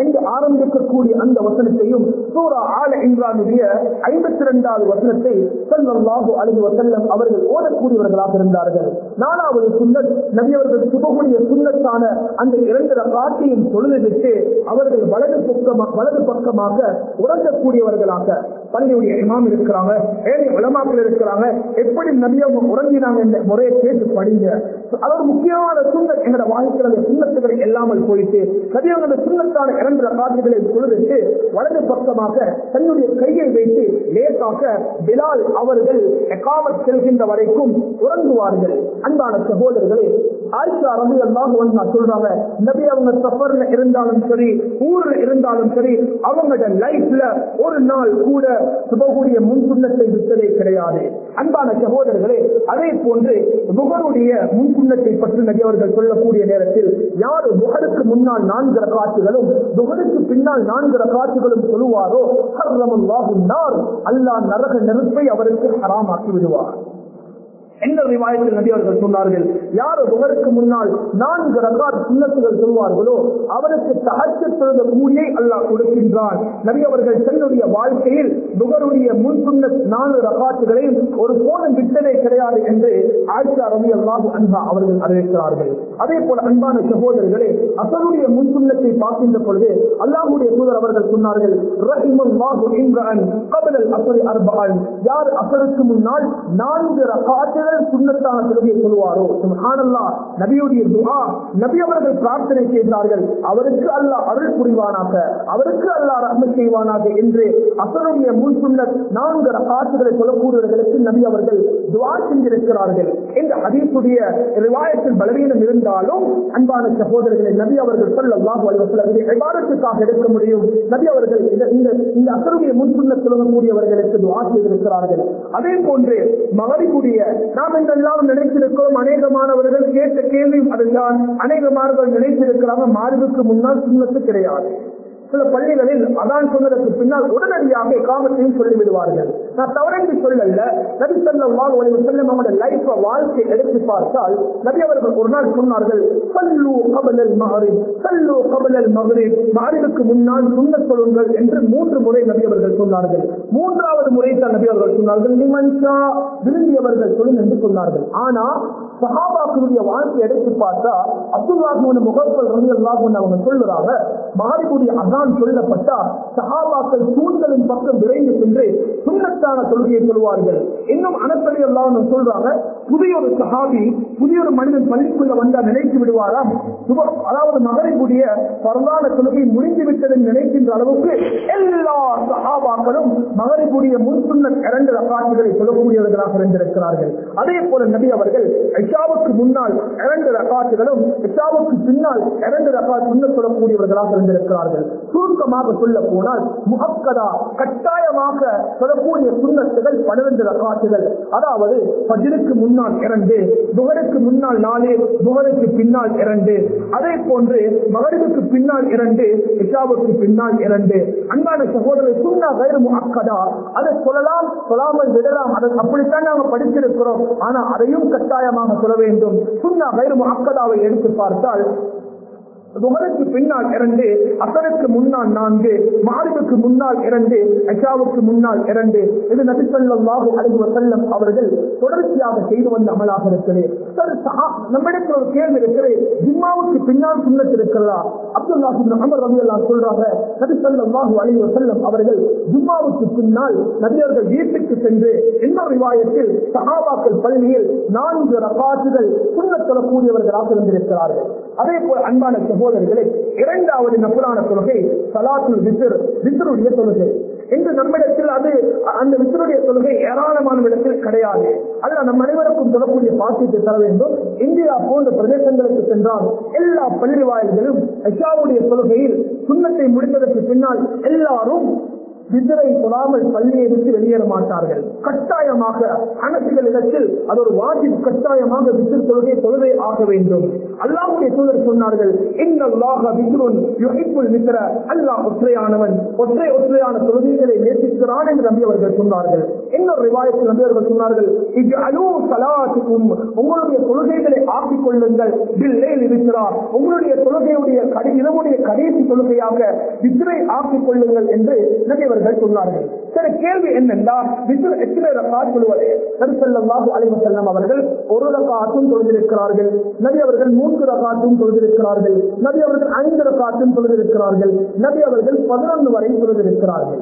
ஆரம்பிக்கக்கூடிய அந்த வசனத்தையும் சூரா ஆல இம்ரானுடைய ஐம்பத்தி இரண்டாவது வசனத்தை ஸல்லல்லாஹு அலைஹி வஸல்லம் அவர்கள் ஓதக்கூடியவர்களாக இருந்தார்கள் நாலாவது சுன்னத் நபி அவர்கள் சுபகுடைய சுன்னத்தான அந்த இரண்டு ரகாத்தையும் தொழுதுவிட்டு அவர்கள் வலது பக்கமாக வலது பக்கமாக உறங்கக்கூடியவர்களாக பள்ளியுடைய இமாம் இருக்கிறாங்க ஏழை உலமாக்கள் இருக்கிறாங்க எப்படி நபி அவங்க உறங்கினாங்க என்ற முறையை கேட்டு படிங்க அதாவது முக்கியமான சுண்ணத் எங்களோட வாழ்க்கையில் அந்த சுண்ணத்துகளை இல்லாமல் போயிட்டு நபி அவங்க அந்த சுண்ணத்தான இரண்டு ரகாத்துகளை தொழுதுட்டு வலது பக்கமாக தன்னுடைய கையை வைத்து லேசாக பிலால் அவர்கள் எக்காமத் செல்கின்ற வரைக்கும் உறங்குவார்கள் அன்பான சகோதரர்களே ஆயிஷா ரவி அல்லாஹ் சொல்றாங்க நபி அவங்க சஃபர்ல இருந்தாலும் சரி ஊர்ல இருந்தாலும் சரி அவங்களோட லைஃப்ல ஒரு நாள் கூட சுபகுடைய முன் சுண்ணத்தை விட்டதே கிடையாது அன்பான சகோதரர்களே அதே போன்று புகருடைய முன் சுண்ணத்தை பற்றி நபி அவர்கள் சொல்லக்கூடிய நேரத்தில் யார் புகருக்கு முன்னால் நான்கு ரகாத்துகளும் புகருக்கு பின்னால் நான்கு ரகாத்துகளும் சொல்லுவாரோ நார் அல்லாஹ் நரக நெருப்பை அவருக்கு ஹராமாக்கி விடுவார் எந்த ரிவாயத்தில் நபி அவர்கள் சொன்னார்கள் யார் புகருக்கு முன்னால் நான்கு ரகாத் சுண்ணத்துகள் சொல்வார்களோ அவருக்கு தகச்சு தொழுத கூலியை அல்லாஹ் கொடுக்கின்றான் நபி அவர்கள் தன்னுடைய வாழ்க்கையில் புகருடைய முன் சுண்ண நான்கு ரகாத்துகளையும் ஒரு போனும் விட்டதே கிடையாது என்று ஆயிஷா ரவி அல்லாஹு அன்பா அவர்கள் அறிவிக்கிறார்கள் அதே போல அன்பான சகோதரர்களே அசருடைய முன் சுண்ணத்தை பார்க்கின்ற பொழுது அல்லாஹுடைய தூதர் அவர்கள் சொன்னார்கள் ரஹிமல்லாஹு இம்ரான் கபலல் அசரி அர்பான் யார் அசருக்கு முன்னால் நான்கு ரகாத்துகள் சுண்ணத்தான தொழுகையை சொல்லுவாரோ சுப்ஹானல்லா நபியுடைய துஆ நபி அவர்கள் பிரார்த்தனை செய்தார்கள் அவருக்கு அல்லாஹ் அருள் புரிவானாக அவருக்கு அல்லாஹ் ரஹ்மத் செய்வானாக என்று அசருடைய முன் சுன்னத் நான்கு ரகாத்துகளை சொல்லக்கூடியவர்களுக்கு நபி அவர்கள் துஆ செஞ்சிருக்கிறார்கள் இந்த ஹதீஸுடைய ரிவாயத்தில் பலவீனம் இருந்தாலும் அன்பான சகோதரர்களை நபி அவர்கள் ஸல்லல்லாஹு அலைஹி வஸல்லம் இதை இபாதத்துக்காக எடுக்க முடியும் நபி அவர்கள் இந்த இந்த இந்த அசருடைய முன் சுன்னத் சொல்லக்கூடியவர்களுக்கு துஆ செய்திருக்கிறார்கள் அதே போன்று மகரிபுடைய நாம் என்றெல்லாம் நினைத்திருக்கிறோம் அநேகமானவர்கள் கேட்ட கேள்வியும் அதுதான் அநேகமானவர்கள் நினைத்திருக்கிறாங்க மாறுவுக்கு முன்னால் சுண்ணத்து கிடையாது சில பள்ளிகளில் அதான் சொன்னதற்கு பின்னால் உடனடியாக காமத்தையும் சொல்லிவிடுவார்கள் நான் தவறென்று சொல்லல நபி செல்லம் செல்லும் அவங்களுடைய லைஃப் வாழ்க்கை எடுத்து பார்த்தால் நபி அவர்கள் ஒரு நாள் சொன்னார்கள் சல்லு கபலல் மகரிப் சல்லு கபலல் மகரிப் மகரிபுக்கு முன்னால் சுண்ண சொல்லுங்கள் என்று மூன்று முறை நபி அவர்கள் சொன்னார்கள் மூன்றாவது முறை தான் நபி அவர்கள் சொன்னார்கள் நிமன்ஷா விரும்பியவர்கள் சொல்லும் என்று சொன்னார்கள் ஆனா சஹாபாக்களுடைய வாழ்க்கை எடுத்து பார்த்தா அப்துல்லாஹூன் முகப்பல் ரவி அல்லாஹூன் அவங்க சொல்லுறாங்க மாறிக்கூடிய அதான் சொல்லப்பட்டா சஹாபாக்கள் தூண்களின் பக்கம் விரைந்து சென்று சுண்ணத்தான தொழுகையை சொல்வார்கள் இன்னும் அனப்படி எல்லாம் சொல்றாங்க புதிய ஒரு சஹாபி புதிய ஒரு மனிதன் பள்ளிக்குள்ள வந்தா நினைத்து விடுவாராம் சுப அதாவது மகரிபுடைய பரவான தொழுகை முடிந்து விட்டதை நினைக்கின்ற அளவுக்கு எல்லா சஹாபாக்களும் மகரிபுடைய முன் சுண்ண இரண்டு ரகாட்டுகளை சொல்லக்கூடியவர்களாக இருந்திருக்கிறார்கள் அதே போல நபி அவர்கள் ஐஷாவுக்கு முன்னால் இரண்டு ரகாட்டுகளும் ஐஷாவுக்கு பின்னால் இரண்டு ரகாட் சுண்ண சொல்லக்கூடியவர்களாக இருந்திருக்கிறார்கள் சுருக்கமாக சொல்ல போனால் முகக்கதா கட்டாயமாக சொல்லக்கூடிய சுண்ணத்துகள் பன்னிரண்டு ரகாட்டுகள் அதாவது பஜிருக்கு முன்னால் இரண்டு புகருக்கு முன்னால் நாலு புகருக்கு பின்னால் இரண்டு அதே போன்று மகரிவுக்கு பின்னால் இரண்டு இஷாவுக்கு பின்னால் இரண்டு அன்பான சகோதரர் சுண்ணா கயிறு முகக்கதா அதை சொல்லலாம் சொல்லாமல் விடலாம் அதை அப்படித்தான் நாங்கள் படித்திருக்கிறோம் ஆனா அதையும் கட்டாயமாக சொல்ல வேண்டும் சுண்ணா கயிறு முகக்கதாவை எடுத்து பார்த்தால் துமருக்கு பின்னால் இரண்டு அசருக்கு முன்னால் நான்கு மாரிவுக்கு முன்னால் இரண்டு அஷாவுக்கு முன்னால் இரண்டு இது நபிசல்லாஹு அலைஹி வஸல்லம் அவர்கள் தொடர்ச்சியாக செய்து வந்த அமலாக இருக்கிறது சார் நம்மிடத்தில் ஒரு கேள்வி இருக்கிறது ஜிம்மாவுக்கு பின்னால் சுண்ணத் இருக்கிறதா அப்துல்லாஹு முகமது ரவி அல்லா சொல்றாங்க நபிசல்லாஹு அலைஹி வஸல்லம் அவர்கள் ஜிம்மாவுக்கு பின்னால் நபியர்கள் வீட்டுக்கு சென்று இன்னொரு ரிவாயத்தில் சஹாபாக்கள் பள்ளியில் நான்கு ரகாத்துகள் சுண்ணத் சொல்லக்கூடியவர்களாக இருந்திருக்கிறார்கள் அதே போல் அன்பான சகோதரர்களே இரண்டாவது நபுலான தொழுகை சலாத்துல் விசிர் விசிறுடைய தொழுகை இன்று நம்மிடத்தில் அது அந்த விசிறுடைய தொழுகை ஏராளமான இடத்தில் கிடையாது அல்ல நம் அனைவருக்கும் சொல்லக்கூடிய பாக்கியத்தை தர வேண்டும் இந்தியா போன்ற பிரதேசங்களுக்கு சென்றால் எல்லா பள்ளி வாயில்களும் ஐஷாவுடைய தொழுகையில் சுண்ணத்தை முடித்ததற்கு பின்னால் எல்லாரும் விதிரை தொழாமல் பள்ளியை விட்டு வெளியேற மாட்டார்கள் கட்டாயமாக அனசுகள் இடத்தில் அது ஒரு வாஜிப் கட்டாயமாக விசிறு தொழுகை தொழுகை ஆக வேண்டும் அல்லாஹ்வுடைய தூதர் சொன்னார்கள் இன்னல்லாஹ விக்ருன் யுஹிப்புல் விக்ர அல்லாஹ் ஒற்றையானவன் ஒற்றை ஒற்றையான தொழுகைகளை நேசிக்கிறான் என்று நம்பி அவர்கள் சொன்னார்கள் இன்னொரு ரிவாயத்தில் நம்பி அவர்கள் சொன்னார்கள் இஜ்அலூ ஸலாத்துக்கும் உங்களுடைய தொழுகைகளை ஆக்கிக் கொள்ளுங்கள் பில்லைல் இருக்கிறார் உங்களுடைய தொழுகையுடைய கடை இரவுடைய கடைசி தொழுகையாக வித்ரை ஆக்கிக் கொள்ளுங்கள் என்று நபி அவர்கள் சொன்னார்கள் சரி கேள்வி என்னென்றால் வித்ர் எத்தனை ரகாத் சொல்லுவது நபிசல்லாஹு அலைஹி வஸல்லம் அவர்கள் ஒரு ரகாத்தும் தொழுதிருக்கிறார்கள் நபி அவர்கள் மூன்று ரகாத்தும் தொழுதிருக்கிறார்கள் நபி அவர்கள் ஐந்து ரகாத்தும் தொழுதிருக்கிறார்கள் நபி அவர்கள் பதினொன்று வரை தொழுதிருக்கிறார்கள்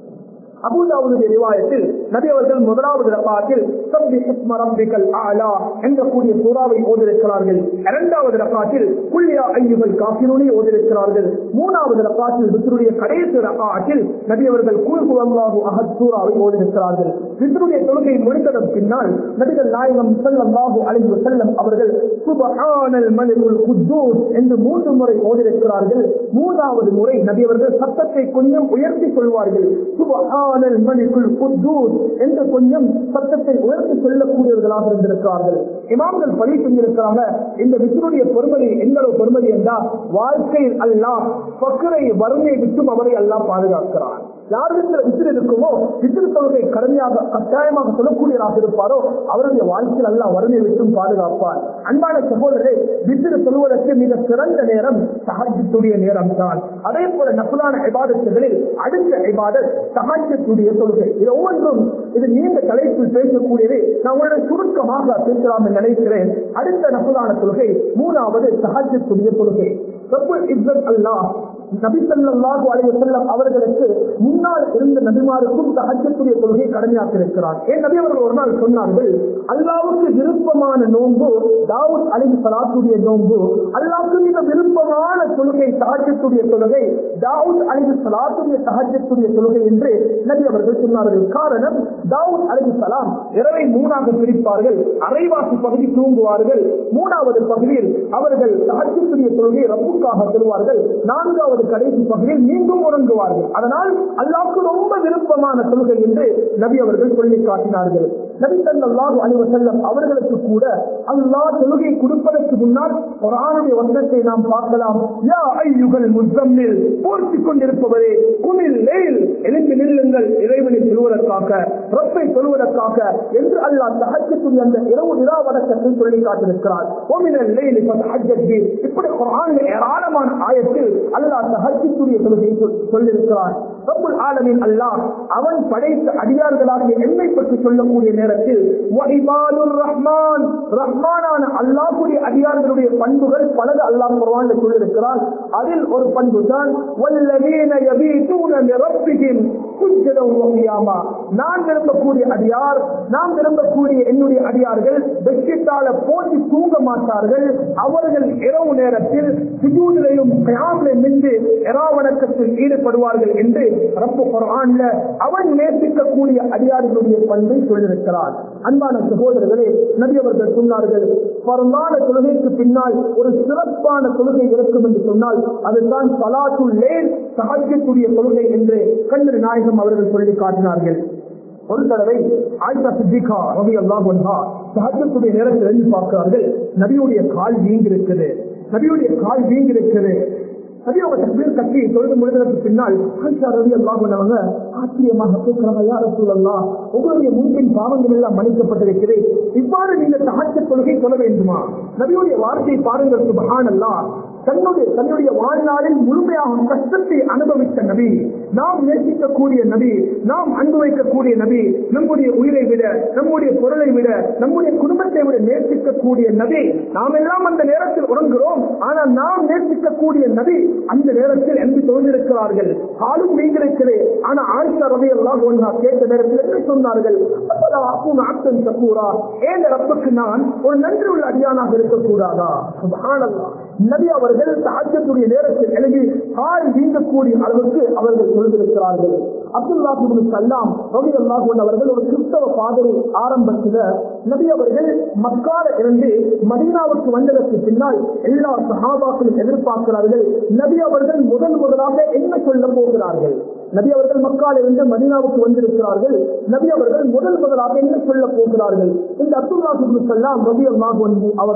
அபுதாவுடைய ரிவாயத்தில் நபி அவர்கள் முதலாவது ரப்பாத்தில் சப்பி இஸ்ம ரப்பிக்கல் ஆலா என்ற கூடிய சூறாவை ஓதிருக்கிறார்கள் இரண்டாவது ரப்பாத்தில் குல்லியா ஐயுகள் காஃபிரூனை ஓதிருக்கிறார்கள் மூணாவது ரப்பாத்தில் வித்ருடைய கடைசி ரப்பாத்தில் நபி அவர்கள் கூல் குவல்லாஹு அஹத் சூறாவை ஓதிருக்கிறார்கள் வித்ருடைய தொழுகை முடிந்ததன் பின்னால் நபிகள் நாயகம் ஸல்லல்லாஹு அலைஹி வஸல்லம் அவர்கள் சுப்ஹானல் மலிகுல் குத்தூஸ் என்று மூன்று முறை ஓதிருக்கிறார்கள் மூன்றாவது முறை நபி அவர்கள் சத்தத்தை கொஞ்சம் உயர்த்தி சொல்வார்கள் சுபஹானல் மலிகுல் குத்தூஸ் என்று கொஞ்சம் சத்தத்தை உயர்த்தி சொல்லக்கூடியவர்களாக இருந்திருக்கிறார்கள் இமாம்கள் பதிவு செஞ்சிருக்கிறாங்க இந்த விஷ்ணுடைய பொறுமதி எந்த அளவு பொறுமதி என்றால் வாழ்க்கையில் அல்லாஹ் பக்கரை வறுமையை விட்டும் அவரை அல்லாஹ் பாதுகாக்கிறார் யார் வீட்டில் விசிறு இருக்குமோ விசிறு தொழுகை கடுமையாக கட்டாயமாக சொல்லக்கூடியவராக இருப்பாரோ அவருடைய வாழ்க்கையில் அல்லாஹ் வறுமையை விட்டும் பாதுகாப்பார் அன்பான சகோதரரை விசிறு சொல்வதற்கு மிக சிறந்த நேரம் சகாஜத்துடைய நேரம் தான் அதே போல நகுலான இபாதத்துகளில் அடுத்த இபாதத் சகாஜத்துடைய தொழுகை இது ஒவ்வொன்றும் இது நீண்ட தலைப்பில் பேசக்கூடியது நான் உங்களுடன் சுருக்கமாக பேசலாம் என்று நினைக்கிறேன் அடுத்த நகுலான தொழுகை மூணாவது சகாஜத்துடைய தொழுகை ரப்புல் இஸ்ஸத் அல்லாஹ் நபி ஸல்லல்லாஹு அலைஹி வஸல்லம் அவர்களுக்கு முன்னால் இருந்த நபிமாருக்கும் தஹஜ்ஜத்துடைய கொள்கை கடமையாக்கி இருக்கிறார் ஏன் நபி அவர்கள் ஒரு நாள் சொன்னார்கள் அல்லாஹ்வுக்கு விருப்பமான நோன்பு தாவூத் அலைஹி ஸலாத்துடைய நோன்பு அல்லாஹ்வுக்கு மிக விருப்பமான தொழுகை தஹஜ்ஜத்துடைய தொழுகை தாவூத் அலைஹி ஸலாத்துடைய தஹஜ்ஜத்துடைய தொழுகை என்று நபி அவர்கள் சொன்னார்கள் காரணம் தாவூத் அலைஹி ஸலாம் இரவை மூணாக பிரிப்பார்கள் அரைவாசி பகுதி தூங்குவார்கள் மூணாவது பகுதியில் அவர்கள் தஹஜ்ஜத்துடைய தொழுகை ரப்புக்காக தருவார்கள் நான்காவது கடைசி பகுதியில் மீண்டும் உறங்குவார்கள் அதனால் அல்லாஹ்வுக்கு ரொம்ப விருப்பமான தொழுகை என்று நபி அவர்கள் சொல்லி காட்டினார்கள் நபி ஸல்லல்லாஹு அலைஹி வஸல்லம் அவர்களுக்கு கூட அல்லாஹ் தொழுகை கொடுப்பதற்கு முன்னால் குர்ஆனுடைய வசனத்தை நாம் பார்க்கலாம் யா அய்யுகல் முஸம்மில் போர்த்தி கொண்டிருப்பவரே குமில் லைல் எழுந்து நில்லுங்கள் இறைவனை சொல்வதற்காக ரப்பை சொல்வதற்காக என்று அல்லாஹ் தஹஜ்ஜத்துடைய அந்த இரவு இரா வணக்கத்தை சொல்லி காட்டியிருக்கிறார் ஒமினல் லைலி ஃபதஹஜ்ஜத் பி இப்படி குர்ஆனில் ஏராளமான ஆயத்தில் அல்லாஹ் தஹஜ்ஜத்துடைய தொழுகை சொல்லியிருக்கிறார் ரப்புல் ஆலமீன் அல்லாஹ் அவன் படைத்த அடியார்களாகிய எண்ணை பற்றி சொல்லக்கூடிய நேரத்தில் வஹிபாலுர் ரஹ்மான் ரஹ்மானான அல்லாஹ்வுடைய அடியார்களுடைய பண்புகள் பலது அல்லாஹ் குர்ஆனில் சொல்லியிருக்கிறார் அதில் ஒரு பண்பு தான் வல்லதீன யபீதுன லிரப்பிஹிம் சுஜ்ஜதன் வ கியாமா நான் விரும்பக்கூடிய அடியார் நாம் விரும்பக்கூடிய என்னுடைய அடியார்கள் வெற்றித்தால போட்டி தூங்க மாட்டார்கள் அவர்கள் இரவு நேரத்தில் சுஜூதிலையும் கயாமிலையும் நின்று இராவணக்கத்தில் ஈடுபடுவார்கள் என்று ரப்பு குர்ஆன்ல அவன் நேசிக்கக்கூடிய அடியார்களுடைய பண்பை சொல்லியிருக்கிறார் அன்பான சகோதரர்களே நபி அவர்கள் சொன்னார்கள் பரந்தான தொழுகைக்கு பின்னால் ஒரு சிறப்பான தொழுகை இருக்கும் என்று சொன்னால் அதுதான் சலாத்துல் லேல் சஹஜத்துடைய தொழுகை என்று கண்ணர் நாயகம் அவர்கள் சொல்லி காட்டினார்கள் ஒரு தடவை ஆயிஷா சித்திகா ரவி அல்லாஹ் வந்தா சஹஜத்துடைய நேரத்தில் எழுதி பார்க்கிறார்கள் நபியுடைய கால் வீங்கி இருக்குது நபியுடைய கால் வீங்கி இருக்குது நபி அவங்க தக்பீர் கட்டி தொழுது முடிந்ததற்கு பின்னால் ஆயிஷா ரவி அல்லாஹ் பண்ணவங்க ஆச்சரியமாக கேட்கிறாங்க யார சொல்லலாம் உங்களுடைய முன்பின் பாவங்கள் எல்லாம் மன்னிக்கப்பட்டிருக்கிறது இவ்வாறு நீங்க தகச்ச தொழுகை சொல்ல வேண்டுமா நபியுடைய வார்த்தையை பாருங்கள் சுபஹான் அல்லாஹ் தன்னுடைய தன்னுடைய வாழ்நாளில் முழுமையாக கஷ்டத்தை அனுபவித்த நபி நாம் நேசிக்கக்கூடிய நபி நாம் அன்பு வைக்கக்கூடிய நபி நம்முடைய உயிரை விட நம்முடைய பொருளை விட நம்முடைய குடும்பத்தை விட நேசிக்கக்கூடிய நபி நாம் எல்லாம் அந்த நேரத்தில் உறங்குகிறோம் ஆனால் நாம் நேசிக்கக்கூடிய நபி அந்த நேரத்தில் என்று தோன்றிருக்கிறார்கள் காலும் நீங்கிருக்கிறே ஆனா ஆயிஷா ரவி எல்லாம் ஒன்றா கேட்ட நேரத்தில் என்ன சொன்னார்கள் அப்பதா அப்பும் ஆக்டன் சக்கூரா ஏன் ரப்புக்கு நான் ஒரு நன்றி உள்ள அடியானாக இருக்கக்கூடாதா சுபஹானல்லாஹ் நபி அவர்கள் தாஜத்துடைய நேரத்தில் எழுதி கால் வீங்கக்கூடிய அளவுக்கு அவர்கள் சொல்லியிருக்கிறார்கள் அப்துல்லா சல்லாம் ரவி அல்லாஹ் அவர்கள் ஒரு கிறிஸ்தவ பாதரை ஆரம்பத்தில் நபி அவர்கள் மக்கால இருந்து மதீனாவுக்கு வந்ததற்கு பின்னால் எல்லா சஹாபாக்களும் எதிர்பார்க்கிறார்கள் நபி அவர்கள் முதன் முதலாக என்ன சொல்ல போகிறார்கள் நபி அவர்கள் மக்கால் இருந்து மதீனாவுக்கு வந்திருக்கிறார்கள் நபி அவர்கள் முதல் முதலாக என்ன சொல்ல போகிறார்கள் இந்த அப்துல்லா சல்லாம் ரவி அல்லாஹ் அவங்க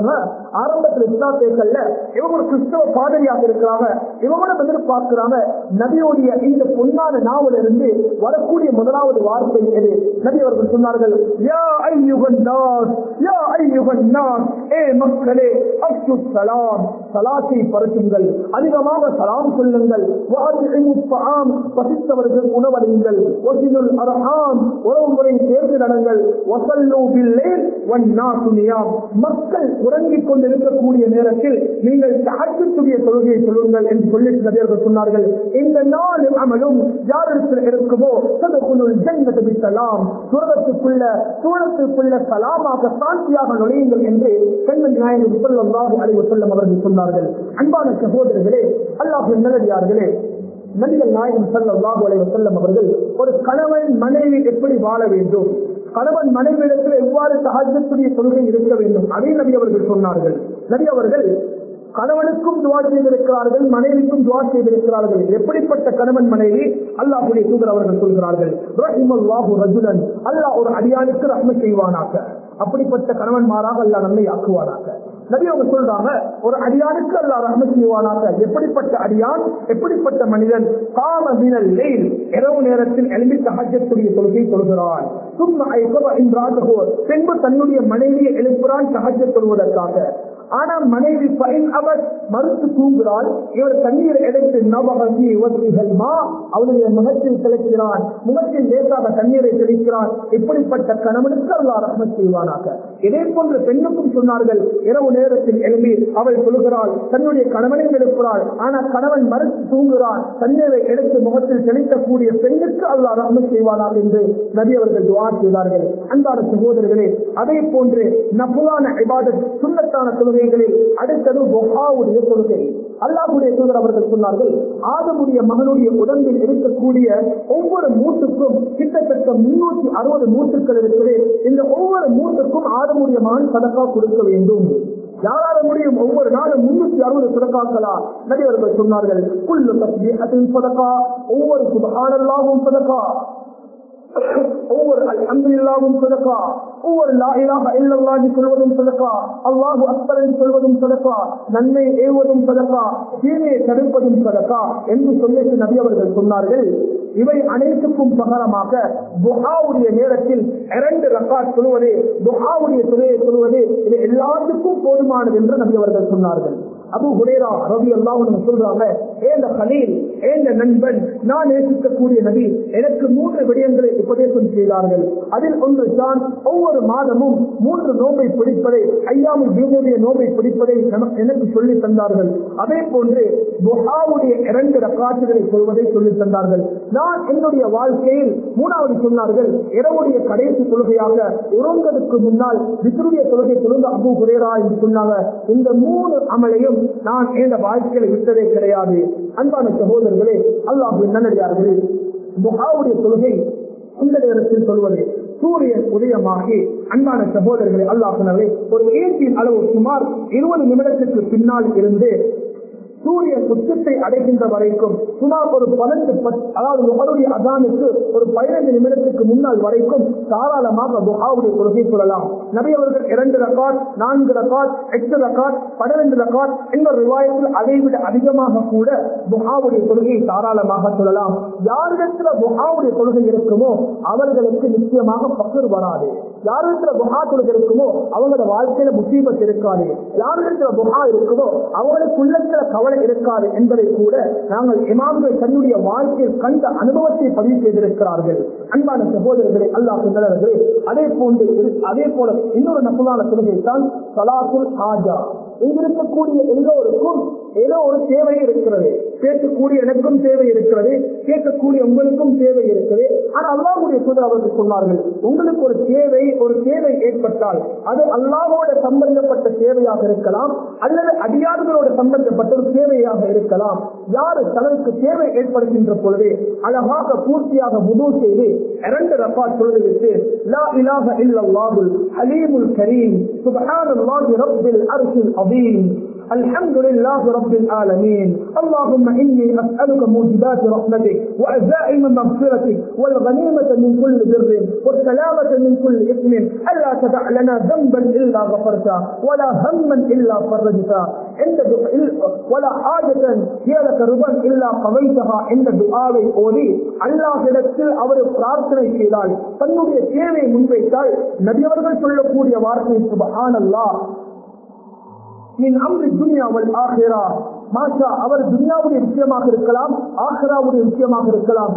ஆரம்பத்தில் இஸ்லாத்தியர்கள்ல இவங்க ஒரு கிறிஸ்தவ பாதிரியாக இருக்கிறாங்க இவங்களோட வந்து பார்க்கிறாங்க நபியோடைய இந்த பொன்னான நாவல இருந்து வரக்கூடிய முதலாவது வார்த்தை எது நபி அவர்கள் சொன்னார்கள் யா ஐயுகன் நாஸ் யா ஐயுகன் நாஸ் ஏ மக்களே அப்சு சலாம் சலாத்தை பரத்துங்கள் அதிகமாக சலாம் சொல்லுங்கள் வாசிஇமு த்ஆம் பசித்தவர்கள் உணவடையுங்கள் வசிலுல் அர்ஹாம் உறவுமுறை சேர்ந்து நடங்கள் வசல்லு பில்லைல் வன்னாசு நியாம் மக்கள் உறங்கிக் கொண்டிருக்கக்கூடிய நேரத்தில் நீங்கள் தஹஜ்ஜுடைய தொழுகையை சொல்லுங்கள் என்று சொல்லி நபியர்கள் சொன்னார்கள் இந்த நாலு அமலும் யாரிடத்தில் இருக்குமோ ததுகுலுல் ஜன்னத பிஸ்ஸலாம் சுரகத்துக்குள்ள சூழத்துக்குள்ள சலாமாக சாந்தியாக நுழையுங்கள் என்று பெண்மணி நாயகம் ஸல்லல்லாஹு அலைஹி வஸல்லம் அவர்கள் சொன்னார்கள் அன்பான சகோதரர்களே அல்லாஹ்வின் நல்லடியார்களே நபிகள் நாயகம் ஸல்லல்லாஹு அலைஹி வஸல்லம் அவர்கள் ஒரு கணவன் மனைவி எப்படி வாழ வேண்டும் கணவன் மனைவியிடத்தில் எவ்வாறு தஹஜ்ஜுடைய தொழுகை இருக்க வேண்டும் அதை நபி அவர்கள் சொன்னார்கள் நபி அவர்கள் கணவனுக்கும் துவா செய்திருக்கிறார்கள் மனைவிக்கும் துவா செய்திருக்கிறார்கள் எப்படிப்பட்ட கணவன் மனைவி அல்லாஹுடைய தூதர் அவர்கள் சொல்கிறார்கள் ரஹிமல்லாஹு ரஜுலன் அல்லாஹ் ஒரு அடியானுக்கு ரஹ்ம செய்வானாக அப்படிப்பட்ட கணவன்மாராக அல்லாஹ் நம்மை ஆக்குவானாக நபி அவங்க சொல்றாங்க ஒரு அடியானுக்கு அல்லாஹ் ரஹ்ம செய்வானாக எப்படிப்பட்ட அடியான் எப்படிப்பட்ட மனிதன் காம மினல் லைல் இரவு நேரத்தில் எழுப்பி தஹஜ்ஜத்துடைய தொழுகை தொழுகிறான் சும்மா ஐகவ இன்றாதஹு பின்பு தன்னுடைய மனைவியை எழுப்புறான் தஹஜ்ஜத் தொழுவதற்காக ஆனா மனைவி பைன் அவர் மறுத்து தூங்குகிறாள் இவர் தண்ணீர் எடுத்து நவகி மா அவனுடைய முகத்தில் தெளிக்கிறான் முகத்தில் லேசாக தண்ணீரை தெளிக்கிறான் இப்படிப்பட்ட கணவனுக்கு அல்லா ரஹ்மத் செய்வானாக இதே போன்ற பெண்ணுக்கும் சொன்னார்கள் இரவு நேரத்தில் எழுப்பி அவள் சொல்கிறாள் தன்னுடைய கணவனையும் எழுப்புகிறாள் ஆனா கணவன் மறுத்து தூங்குகிறான் தண்ணீரை எடுத்து முகத்தில் தெளிக்கக்கூடிய பெண்ணுக்கு அல்லா ரஹ்மத் செய்வானாக என்று நபி அவர்கள் துவா செய்தார்கள் அன்பான சகோதரர்களே அதே போன்று நபுலான இபாதத் சுண்ணத்தான தொழுகைகளில் அடுத்தது பொஹாவுடைய தொழுகை அல்லாஹுடைய தூதர் அவர்கள் சொன்னார்கள் ஆதமுடைய மகனுடைய உடம்பில் இருக்கக்கூடிய ஒவ்வொரு மூட்டுக்கும் கிட்டத்தட்ட முன்னூத்தி அறுபது மூட்டுக்கள் இருக்குது இந்த ஒவ்வொரு மூட்டுக்கும் ஆதமுடைய மகன் சதக்கா கொடுக்க வேண்டும் யாரால முடியும் ஒவ்வொரு நாளும் முன்னூத்தி அறுபது சுடக்காக்களா நடிகர்கள் சொன்னார்கள் குள்ளு தஸ்பீஹத்தின் சதக்கா ஒவ்வொரு சுபஹானல்லாவும் சதக்கா ஒவ்வொரு அல்ஹம்துலில்லாவும் சதக்கா ஒவ்வொரு லா இலாஹ இல்லல்லாஹி சொல்வதும் சதக்கா அல்லாஹு அக்பர் என்று சொல்வதும் சதக்கா நன்மை ஏவுவதும் சதக்கா தீமையை தடுப்பதும் சதக்கா என்று சொல்லிட்டு நபி அவர்கள் சொன்னார்கள் இவை அனைத்துக்கும் பகரமாக துஹாவுடைய நேரத்தில் இரண்டு ரக்காத் சொல்வது துஹாவுடைய துறையை சொல்வது இது எல்லாத்துக்கும் போதுமானது என்று நபி அவர்கள் சொன்னார்கள் அபு ஹுரேரா ரவி அல்லாஹ் சொல்றாங்க ஏந்த கலீல் ஏந்த நண்பன் நான் நேசிக்கக்கூடிய நபி எனக்கு மூன்று விடயங்களை உபதேசம் செய்தார்கள் அதில் ஒன்று தான் ஒவ்வொரு மாதமும் மூன்று நோம்பை பிடிப்பதை ஐயாமல் தீபுடைய நோம்பை பிடிப்பதை நமக்கு எனக்கு சொல்லி தந்தார்கள் அதே போன்று புகாவுடைய இரண்டு ரக்காற்றுகளை சொல்வதை சொல்லி தந்தார்கள் நான் என்னுடைய வாழ்க்கையில் மூணாவது சொன்னார்கள் இரவுடைய கடைசி தொழுகையாக உறங்குவதற்கு முன்னால் விசுருடைய தொழுகை தொழுந்த அபு குரேரா என்று சொன்னாங்க இந்த மூணு அமலையும் நான் எந்த வாழ்க்கையில விட்டதே கிடையாது அன்பான சகோதரர்களே அல்லாஹு நல்லடியார்களே புகாவுடைய தொழுகை இந்த நேரத்தில் சொல்வது சூரியன் உதயமாகி அன்பான சகோதரர்களை அல்லாஹ் ஒரு ஏற்றின் அளவு சுமார் இருபது நிமிடத்திற்கு பின்னால் இருந்து சூரியன் உச்சத்தை அடைகின்ற வரைக்கும் சுமார் ஒரு பன்னெண்டு அதாவது முகருடைய அதானுக்கு ஒரு பதினைந்து நிமிடத்துக்கு முன்னால் வரைக்கும் தாராளமாக புகாவுடைய கொள்கை சொல்லலாம் நபி அவர்கள் இரண்டு ரக்காட் நான்கு ரக்காட் எட்டு ரக்காட் பன்னிரண்டு ரக்காட் என்ற ரிவாயத்தில் அதை விட அதிகமாக கூட புகாவுடைய கொள்கையை தாராளமாக சொல்லலாம் யாரிடத்துல புகாவுடைய கொள்கை இருக்குமோ அவர்களுக்கு நிச்சயமாக பக்கர் வராது யாரிடத்துல புகா கொள்கை இருக்குமோ அவங்களோட வாழ்க்கையில முசீபத் இருக்காது யாரிடத்துல புகா இருக்குமோ அவங்களுக்கு உள்ளத்துல கவலை இருக்காது என்பதை கூட நாங்கள் இமாம்கள் தன்னுடைய வாழ்க்கையில் கண்ட அனுபவத்தை பதிவு செய்திருக்கிறார்கள் அன்பான சகோதரர்களே அல்லாஹ் நல்லவர்களே அதே போன்று அதே போல இன்னொரு நப்புலான கொள்கை தான் சலாத்துல் ஆஜா இங்கிருக்கக்கூடிய எல்லோருக்கும் ஏதோ ஒரு தேவை இருக்கிறது கேட்கக்கூடிய எனக்கும் தேவை இருக்கிறது கேட்கக்கூடிய உங்களுக்கும் தேவை இருக்கிறது ஆனா அல்லாஹுடைய தூதர் அவர்கள் சொன்னார்கள் உங்களுக்கு ஒரு தேவை ஒரு தேவை ஏற்பட்டால் அது அல்லாஹோட சம்பந்தப்பட்ட தேவையாக இருக்கலாம் அல்லது அடியார்களோட சம்பந்தப்பட்ட ஒரு தேவையாக இருக்கலாம் யாரு தனக்கு தேவை ஏற்படுகின்ற பொழுது அழகாக பூர்த்தியாக முது செய்து இரண்டு ரப்பா சொல்லிவிட்டு லா இலாஹ இல்லல்லாஹுல் ஹலீமுல் கரீம் சுப்ஹானல்லாஹி ரப்பில் அர்ஷில் அதீம் الحمد لله رب العالمين اللهم إني أسألك موجبات رحمتك وأزائم مغفرتك والغنيمة من كل بر والسلامة من كل إثم ألا تدع لنا ذنبا إلا غفرته ولا هما إلا فرجته عند ولا حاجة هي لك رضا إلا قضيتها عند دعاவை ஓதி அல்லாஹிடத்தில் அவர் பிரார்த்தனை செய்தால் தன்னுடைய தேவை முன்வைத்தால் நபியவர்கள் சொல்லக்கூடிய வார்த்தை சுபஹானல்லாஹ் மின் அம்ரி துன்யாவல் ஆஹிரா மாஷா அவர் துன்யாவுடைய விஷயமாக இருக்கலாம் ஆஹிராவுடைய விஷயமாக இருக்கலாம்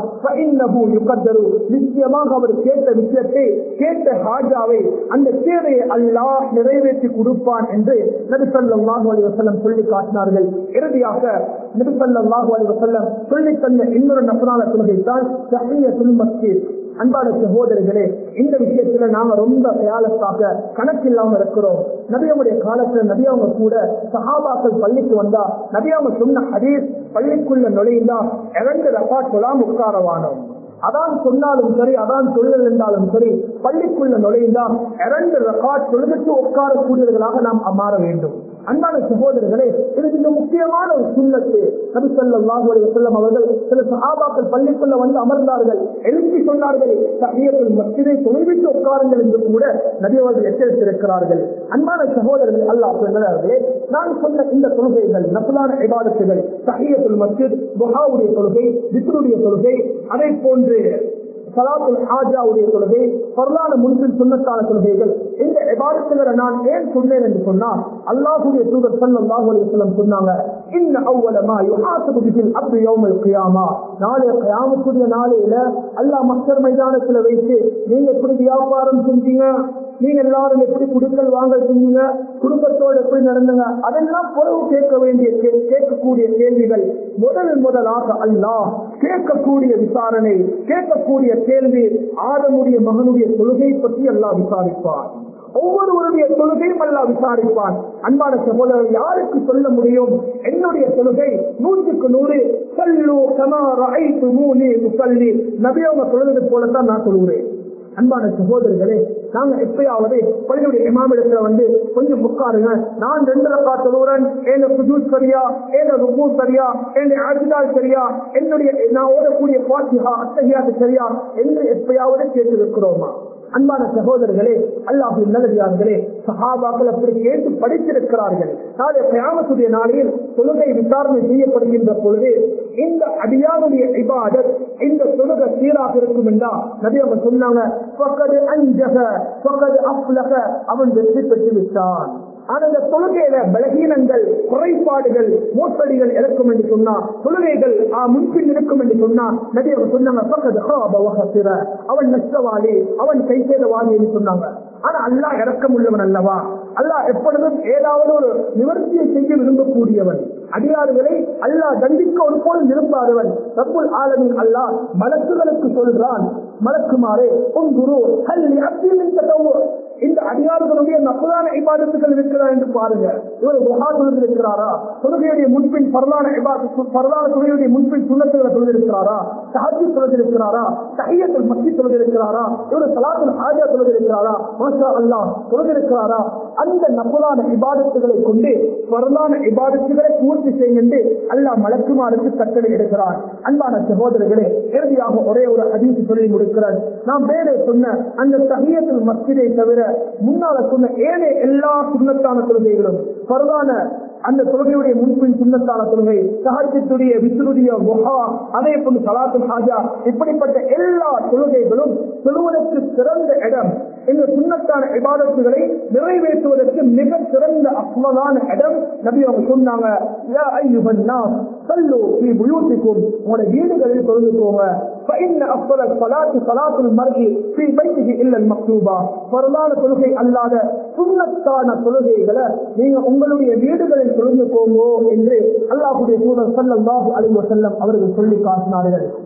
நிச்சயமாக அவர் கேட்ட விஷயத்தை கேட்ட ஹாஜாவை அந்த தேவையை அல்லாஹ் நிறைவேற்றி கொடுப்பான் என்று நபிசல்லாஹு அலி வசல்லம் சொல்லி காட்டினார்கள் இறுதியாக நபிசல்லாஹு அலி வசல்லம் சொல்லி தந்த இன்னொரு நபரான கொள்கை தான் சஹியத்துல் மஸ்ஜித் அன்பான சகோதரர்களே இந்த விஷயத்துல நாங்க ரொம்ப தயாலத்தாக கணக்கில்லாம இருக்கிறோம் நபியமுடைய காலத்துல நபியவங்க கூட சஹாபாக்கள் பள்ளிக்கு வந்தா நபியவங்க சொன்ன ஹதீஸ் பள்ளிக்குள்ள நுழைந்தா இறந்து ரப்பா சொல்லாம் உட்காரவானோம் அதான் சொன்னாலும் சரி அதான் சொல்லல் என்றாலும் சரி பள்ளிக்குள்ள நுழைந்தா இரண்டு ரகாட் தொழுதுட்டு உட்காரக்கூடியவர்களாக நாம் மாற வேண்டும் அன்பான சகோதரர்களே இது மிக முக்கியமான ஒரு சுண்ணத்து நபி ஸல்லல்லாஹு அலைஹி வஸல்லம் அவர்கள் சில சஹாபாக்கள் பள்ளிக்குள்ள வந்து அமர்ந்தார்கள் எழுப்பி சொன்னார்கள் தஹியத்துல் மஸ்ஜிதை தொழுவிட்டு உட்காருங்கள் என்று கூட நபி அவர்கள் எச்சரித்திருக்கிறார்கள் அன்பான சகோதரர்கள் அல்லாஹ் சொல்கிறார்களே நான் சொன்ன இந்த தொழுகைகள் நஃபிலான இபாதத்துகள் தஹியத்துல் மஸ்ஜித் துஹாவுடைய தொழுகை வித்ருடைய தொழுகை அதை போன்று சலாத்துல் ஹாஜாவுடைய தொழுகை பரலான முன்பின் சுண்ணத்தான தொழுகைகள் இந்த இபாதத்துகளை நான் ஏன் சொன்னேன் என்று சொன்னா அல்லாஹுடைய தூதர் ஸல்லல்லாஹு அலைஹி வஸல்லம் சொன்னாங்க இன்ன அவ்வல மா யுஹாசபு பில் அப்து யௌமல் கியாமா நாளைய கியாமத்துடைய நாளையில அல்லாஹ் மஸ்தர் மைதானத்துல வைத்து நீங்க எப்படி வியாபாரம் செஞ்சீங்க நீங்க எல்லாரும் எப்படி குடுக்கல் வாங்கல் செஞ்சீங்க குடும்பத்தோடு எப்படி நடந்துங்க அதெல்லாம் பொறவு கேட்க வேண்டிய கே- கேட்கக்கூடிய கேள்விகள் முதல் முதலாக அல்லாஹ் கேட்கக்கூடிய விசாரணை கேட்கக்கூடிய கேள்வி ஆதமுடைய மகனுடைய தொழுகை பற்றி அல்லாஹ் விசாரிப்பார் ஒவ்வொருவருடைய தொழுகையும் அல்லாஹ் விசாரிப்பான் அன்பான சகோதரர் யாருக்கு சொல்ல முடியும் என்னுடைய தொழுகை நூற்றுக்கு நூறு சல்லு கமார ஐத்து மூணு முசல்லி நபியவங்க தொழுது போலத்தான் நான் சொல்லுகிறேன் அன்பான சகோதரர்களே நாங்க எப்பயாவது பள்ளியுடைய இமாமிடத்துல வந்து கொஞ்சம் உட்காருங்க நான் ரெண்டு ரக்கா தொழுகிறேன் என்ன சுஜூத் சரியா என்ன ருக்கு சரியா என்ன ஆஜிதால் சரியா என்னுடைய நான் ஓடக்கூடிய பாத்தியா அத்தகையாது சரியா என்று எப்பயாவது கேட்டிருக்கிறோமா அன்பான சகோதரர்களே அல்லாஹின் நல்லடியார்களே சஹாபாக்கள் அப்படி கேட்டு படித்திருக்கிறார்கள் நாளை கயாமத்துடைய நாளையில் தொழுகை விசாரணை செய்யப்படுகின்ற பொழுது இந்த அடியானுடைய இபாதத் இந்த தொழுகை சீராக இருக்கும் என்றா நபி அவங்க சொன்னாங்க "ஃபக்கது அன்ஜக, ஃபக்கது அஃப்லக", அவன் வெற்றி பெற்று விட்டான் ஆனா இந்த தொழுகையில பலகீனங்கள் குறைபாடுகள் மோசடிகள் இருக்கும் என்று சொன்னா தொழுகைகள் ஆ, முன்பின் இருக்கும் என்று சொன்னா நபி அவங்க சொன்னாங்க "ஃபக்கது ஹாப வஹசிர", அவன் நஷ்டவாளி அவன் கை செய்தவாளி என்று சொன்னாங்க ஆனா அல்லாஹ் இறக்கம் உள்ளவன் அல்லவா அல்லாஹ் எப்பொழுதும் ஏதாவது ஒரு நிவர்த்தியை செய்ய விரும்பக்கூடியவன் அடியாறுகளை அல்லாஹ் தண்டிக்க ஒரு போல் விரும்பாதவன் ரப்புல் ஆலமின் அல்லாஹ் மலக்குகளுக்கு சொல்றான் மலக்குமாரே உன் குரு ஹல்லி அப்தியின் தத்தவுர் இந்த அடியார்களுடைய நப்பதான இபாதத்துகள் இருக்கிறா என்று பாருங்க இவர் குஹா தொழுதிருக்கிறாரா தொழுகையுடைய முன்பின் பரலான இபாதத்து பரலான தொழுகையுடைய முன்பின் சுண்ணத்துகளை தொழுதிருக்கிறாரா சஹஜி தொழுதிருக்கிறாரா தஹியத்துல் மஸ்ஜித் தொழுதிருக்கிறாரா இவர் சலாத்துல் ஹாஜா தொழுதிருக்கிறாரா மாஷா அல்லாஹ் தொழுதிருக்கிறாரா அந்த நப்பதான இபாதத்துகளை கொண்டு பரலான இபாதத்துகளை பூர்த்தி செய்யுங்கள் அல்லாஹ் மலக்குமாருக்கு கட்டளை எடுக்கிறார் அன்பான சகோதரர்களே இறுதியாக ஒரே ஒரு அதிர்ச்சி சொல்லி முடிக்கிறார் நாம் மேலே சொன்ன அந்த தஹியத்துல் மஸ்ஜிதை தவிர முன்னால சொன்ன ஏழை எல்லா சுண்ணத்தான தொழுகைகளும் பரவான அந்த தொழுகையுடைய முன்பின் சுண்ணத்தான தொழுகை சஹஜத்துடைய விசுருடைய முகா அதே போன்று சலாத்துல் ஹாஜா இப்படிப்பட்ட எல்லா தொழுகைகளும் தொழுவதற்கு சிறந்த இடம் இந்த சுண்ணத்தான இபாதத்துகளை நிறைவேற்றுவதற்கு மிக சிறந்த அஸ்மதான இடம் நபி அவங்க சொன்னாங்க "யா அய்யுஹன் நாஸ், ஸல்லு ஃபீ புயூத்திக்கும்." உங்களுடைய வீடுகளில் தொழுதுக்கோங்க فإن أفضل الصلاة صلاة المرء في بيته إلا المكتوبة فرضான தொழுகை அல்லாத சுண்ணத்தான தொழுகைகளை நீங்க உங்களுடைய வீடுகளில் தொழுதுக்கோங்கோ என்று அல்லாஹ்வுடைய தூதர் ஸல்லல்லாஹு அலைஹி வஸல்லம் அவர்கள் சொல்லி காட்டினார்கள்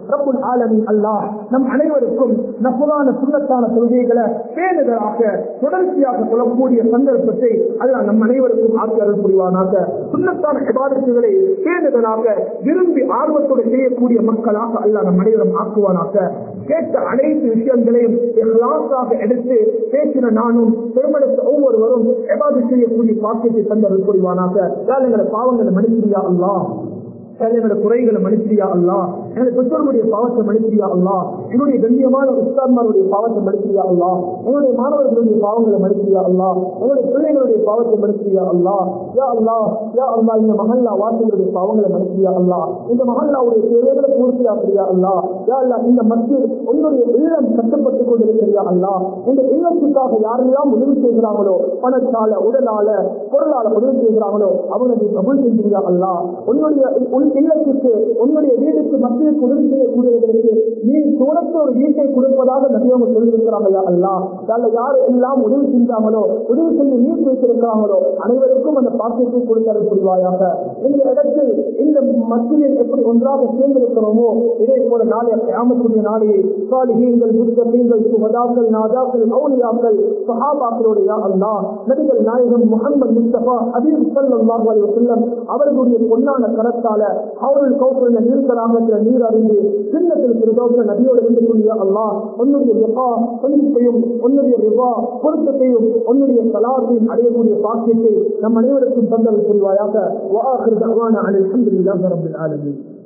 ரப்புல் ஆலமின் அல்லாஹ் நம் அனைவருக்கும் நப்புதான சுண்ணத்தான தொழுகைகளை பேணுதலாக தொடர்ச்சியாக சொல்லக்கூடிய சந்தர்ப்பத்தை அல்லாஹ் நம் அனைவருக்கும் ஆக்கி அருள் புரிவானாக சுண்ணத்தான விவாதத்துகளை பேணுதலாக விரும்பி ஆர்வத்தோடு செய்யக்கூடிய மக்களாக அல்லாஹ் நம் அனைவரும் ஆக்குவானாக கேட்ட அனைத்து விஷயங்களையும் எல்லாத்தாக எடுத்து பேசின நானும் திருமணத்தை ஒவ்வொருவரும் எபாது செய்யக்கூடிய பாக்கியத்தை தந்தர்கள் புரிவானாக எங்களை பாவங்களை மன்னிச்சியா அல்லாஹ் எங்களோட குறைகளை மன்னிச்சியா அல்லா எங்களுடைய பெற்றோர்களுடைய பாவத்தை மன்னிச்சியா அல்லா எங்களுடைய கண்ணியமான உஸ்தான்மாருடைய பாவத்தை மன்னிச்சியா அல்லா எங்களுடைய மாணவர்களுடைய பாவங்களை மன்னிச்சியா அல்லா எங்களுடைய பிள்ளைகளுடைய பாவத்தை மன்னிச்சியா அல்லா யா அல்லா யா அல்லா இந்த மகல்லா வாசிகளுடைய பாவங்களை மன்னிச்சியா அல்லா இந்த மகல்லாவுடைய தேவைகளை பூர்த்தியா பிரியா அல்லா யா அல்லா இந்த மத்தியில் உன்னுடைய இல்லம் கட்டப்பட்டுக் கொண்டிருக்கிறியா அல்லா இந்த இல்லத்துக்காக யாரெல்லாம் உதவி செய்கிறாங்களோ பணத்தால உடலால பொருளால உதவி செய்கிறாங்களோ அவங்களுக்கு கபுல் செஞ்சிருக்கா அல்லா உன்னுடைய உன் இல்லத்துக்கு உன்னுடைய வீடுக்கு மத்தியில் உதவி செய்யக்கூடியவர்களுக்கு நீ தூரத்து ஒரு வீட்டை கொடுப்பதாக நபியவங்க சொல்லியிருக்கிறாங்க அல்லா அதில் யார் எல்லாம் உதவி செஞ்சாங்களோ உதவி செய்ய நீர் வைத்திருக்கிறாங்களோ அனைவருக்கும் அந்த பாக்கியத்தை கொடுத்தது புரிவாயாக இந்த இடத்தில் இந்த மத்தியில் எப்படி ஒன்றாக சேர்ந்திருக்கிறோமோ இதே போல நாளைய கிராமத்துடைய நாளையை சாலிகீங்கள் புத்தகங்கள் சுகதாக்கள் நாதாக்கள் மௌலியாக்கள் சஹாபாக்களுடைய அல்லா நபிகள் நாயகம் முகமது முஸ்தபா அபீப் சல்லாஹு அலைஹி வஸல்லம் அவர்களுடைய பொன்னான கரத்தால அவர்கள் கௌசல்ல நீர்க்கலாமத்தில் நீர் அறிந்து சின்னத்தில் திருதோச நபியோடு இருந்து கொண்டிய அல்லாஹ் உன்னுடைய ரிபா சந்திப்பையும் உன்னுடைய ரிபா பொருத்தத்தையும் உன்னுடைய சலாத்தையும் அடையக்கூடிய பாக்கியத்தை நம் அனைவருக்கும் தந்தல் புரிவாயாக வாஹிர் தவான அலி அல்ஹம்துலில்லாஹி ரப்பில் ஆலமீன்